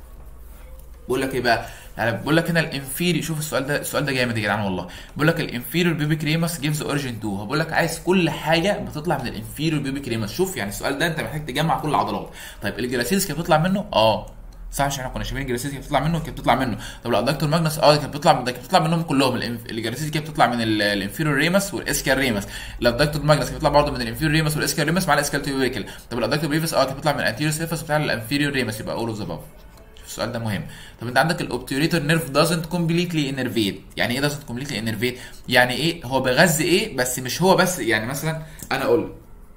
بقول لك ايه بقى يعني بقول لك هنا الانفيري شوف السؤال ده السؤال ده جامد يا جدعان والله بقول لك الانفيريور بيبي كريماس جيفز اوريجين 2 بقول لك عايز كل حاجه بتطلع من الانفيريور بيبي كريماس شوف يعني السؤال ده انت محتاج تجمع كل العضلات طيب الجلاسيلز كانت بتطلع منه اه صح مش احنا كنا شايفين الجلاسيلز كانت بتطلع منه كانت بتطلع منه طب لا دكتور ماجنس اه كانت بتطلع ده كانت بتطلع منهم كلهم الجلاسيلز كانت بتطلع من الانفيريور ريمس والاسكال ريمس لا دكتور ماجنس كانت بتطلع برضه من الانفيريور ريمس والاسكال ريمس مع الاسكال تيوبيكل طب لا دكتور بريفس اه كانت بتطلع من الانتيريور سيرفس بتاع الانفيريور ريمس يبقى اول اوف ذا above السؤال ده مهم طب انت عندك الاوبتيوريتور نيرف دازنت كومبليتلي انرفيت يعني ايه دازنت كومبليتلي انرفيت يعني ايه هو بيغذي ايه بس مش هو بس يعني مثلا انا اقول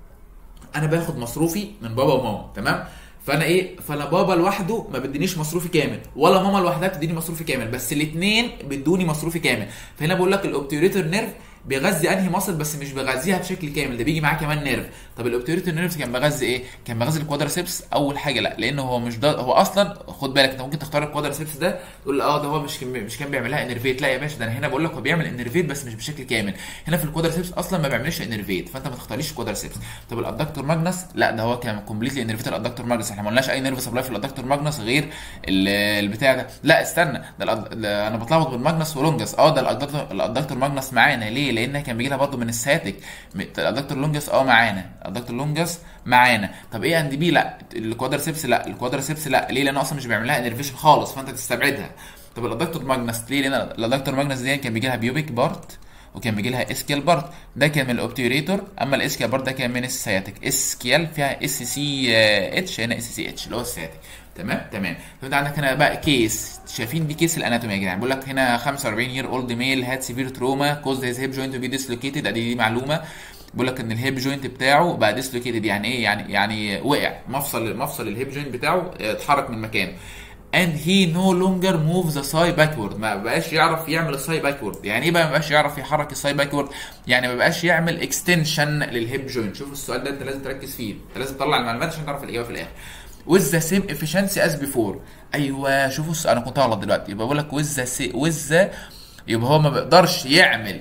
انا باخد مصروفي من بابا وماما تمام فانا ايه فانا بابا لوحده ما بيدينيش مصروفي كامل ولا ماما لوحدها بتديني مصروفي كامل بس الاثنين بيدوني مصروفي كامل فهنا بقول لك الاوبتيوريتور نيرف بيغذي انهي مصل بس مش بيغذيها بشكل كامل ده بيجي معاه كمان نيرف طب الاوبتيوريتور نيرف كان بيغذي ايه كان بيغذي الكوادرسيبس اول حاجه لا لان هو مش ده هو اصلا خد بالك انت ممكن تختار الكوادرسيبس ده تقول اه ده هو مش كان مش كان بيعملها انرفيت لا يا باشا ده انا هنا بقول لك هو بيعمل انرفيت بس مش بشكل كامل هنا في الكوادرسيبس اصلا ما بيعملش انرفيت فانت ما تختاريش الكوادرسيبس طب الادكتور ماجنس لا ده هو كان كومبليتلي انرفيت الادكتور ماجنس احنا ما قلناش اي نيرف سبلاي في الادكتور ماجنس غير البتاع ده لا استنى ده, ده انا بتلخبط بين ماجنس ولونجس اه ده الادكتور الادكتور ماجنس معانا ليه لان كان بيجي لها برضه من الساتك الادكتور لونجس اه معانا الادكتور لونجس معانا طب ايه اند بي لا الكوادرسيبس لا الكوادرسيبس لا ليه لان اصلا مش بيعملها انرفيشن خالص فانت تستبعدها طب الادكتور ماجنس ليه لان الادكتور ماجنس دي كان بيجي لها بيوبيك بارت وكان بيجي لها اسكيال بارت ده كان من الاوبتيوريتور اما الاسكيال بارت ده كان من السياتيك اسكيال فيها اس سي اتش هنا اس سي اتش اللي هو السياتيك تمام تمام فانت عندك هنا بقى كيس شايفين دي كيس الاناتومي يا جدعان بيقول لك هنا 45 يير اولد ميل هاد سيفير تروما كوز هيز هيب جوينت بي ديسلوكيتد ادي دي معلومه بيقول لك ان الهيب جوينت بتاعه بقى ديسلوكيتد يعني ايه يعني يعني وقع مفصل مفصل الهيب جوينت بتاعه اتحرك من مكانه and he no longer moves the thigh backward ما بقاش يعرف يعمل الثاي باكورد يعني ايه بقى ما بقاش يعرف يحرك الثاي باكورد يعني ما بقاش يعمل اكستنشن للهيب جوينت شوف السؤال ده انت لازم تركز فيه انت لازم تطلع المعلومات عشان تعرف الاجابه في الاخر with the same efficiency as before ايوه شوفوا انا كنت غلط دلوقتي يبقى بقول لك with the with the يبقى هو ما بيقدرش يعمل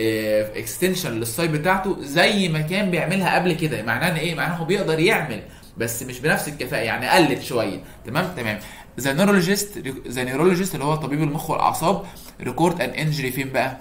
اكستنشن للثاي بتاعته زي ما كان بيعملها قبل كده معناه ايه معناه هو بيقدر يعمل بس مش بنفس الكفاءه يعني قلت شويه تمام تمام ذا نيرولوجيست ذا نيرولوجيست اللي هو طبيب المخ والاعصاب ريكورد ان انجري فين بقى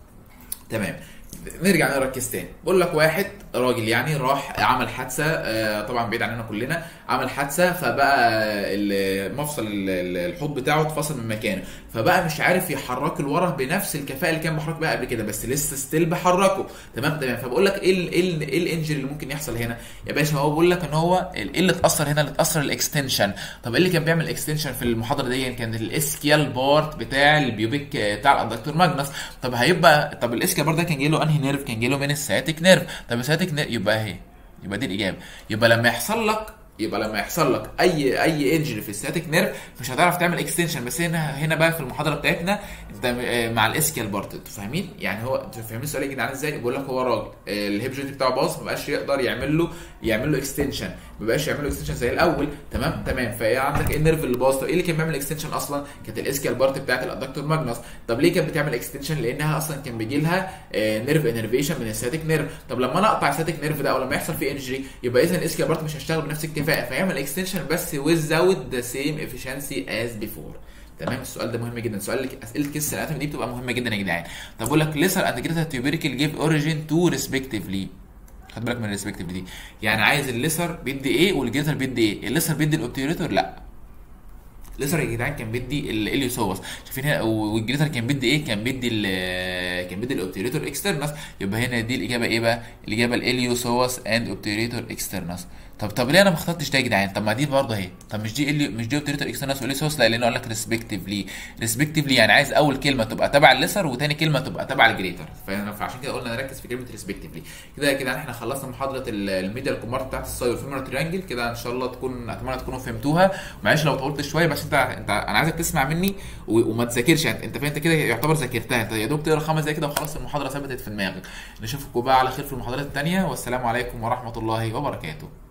تمام نرجع نركز تاني بقول لك واحد راجل يعني راح عمل حادثه آه طبعا بعيد عننا كلنا عمل حادثه فبقى المفصل الحوض بتاعه اتفصل من مكانه فبقى مش عارف يحركه لورا بنفس الكفاءه اللي كان بيحرك بيها قبل كده بس لسه ستيل بحركه تمام تمام فبقول لك ايه ال ايه, ال إيه الانجري اللي ممكن يحصل هنا يا باشا هو بيقول لك ان هو ايه اللي اتاثر هنا اللي اتاثر الاكستنشن طب ايه اللي كان بيعمل اكستنشن في المحاضره دي كان الاسكيال بارت بتاع البيوبيك بتاع الادكتور ماجنس طب هيبقى طب الاسكيال بارت ده كان جاي له انهي نيرف كان جاي له من السياتيك نيرف طب السياتيك نيرف يبقى اهي يبقى دي الاجابه يبقى لما يحصل لك يبقى لما يحصل لك اي اي انجري في السياتيك نيرف مش هتعرف تعمل اكستنشن بس هنا هنا بقى في المحاضره بتاعتنا انت آه، مع الاسكيال بارت انتوا فاهمين يعني هو انتوا فاهمين السؤال يا جدعان ازاي بقول لك هو راجل آه، الهيب جوينت بتاعه باظ ما بقاش يقدر يعمل له يعمل له اكستنشن ما بقاش يعمل له اكستنشن زي الاول تمام تمام فايه عندك ايه النيرف اللي باظ طب ايه اللي كان بيعمل اكستنشن اصلا كانت الاسكيال بارت بتاعت الادكتور ماجنس طب ليه كانت بتعمل اكستنشن لانها اصلا كان بيجي لها نيرف انرفيشن من السياتيك نيرف طب لما انا اقطع السياتيك نيرف ده او لما يحصل فيه انجري يبقى اذا الاسكيال بارت مش هيشتغل بنفس الكفاءه فيعمل اكستنشن بس without the same efficiency as before تمام السؤال ده مهم جدا سؤال اسئله كيس الاناتومي دي بتبقى مهمه جدا يا جدعان طب بقول لك ليسر اند جريتر تيوبيريكال جيف اوريجين تو ريسبكتيفلي خد بالك من الريسبكتيف دي يعني عايز الليسر بيدي ايه والجريتر بيدي ايه الليسر بيدي الاوبتيوريتور لا ليسر يا جدعان كان بيدي الاليوسوس شايفين هنا والجريتر كان بيدي ايه كان بيدي ال- كان بيدي الاوبتيوريتور اكسترنس يبقى هنا دي الاجابه ايه بقى الاجابه الاليوسوس اند اوبتيوريتور اكسترنس طب طب ليه انا ما اخترتش ده يا جدعان طب ما دي برضه اهي طب مش دي إليو مش دي اوبتيوريتور اكسترنس واليوسوس لا لانه قال لك ريسبكتيفلي ريسبكتيفلي يعني عايز اول كلمه تبقى تبع الليسر وتاني كلمه تبقى تبع الجريتر فأنا- فعشان كده قلنا نركز في كلمه ريسبكتيفلي كده يا جدعان احنا خلصنا محاضره ال- الميديا الكومارت بتاعت السايد والفيمر تريانجل كده ان شاء الله تكون اتمنى تكونوا فهمتوها معلش لو طولت شويه بس انت انت انا عايزك تسمع مني و- وما تذاكرش يعني انت فاهم انت كده يعتبر ذاكرتها انت يا دوب تقرا خمس دقايق كده وخلاص المحاضره ثبتت في دماغك نشوفكم بقى على خير في المحاضرات الثانيه والسلام عليكم ورحمه الله وبركاته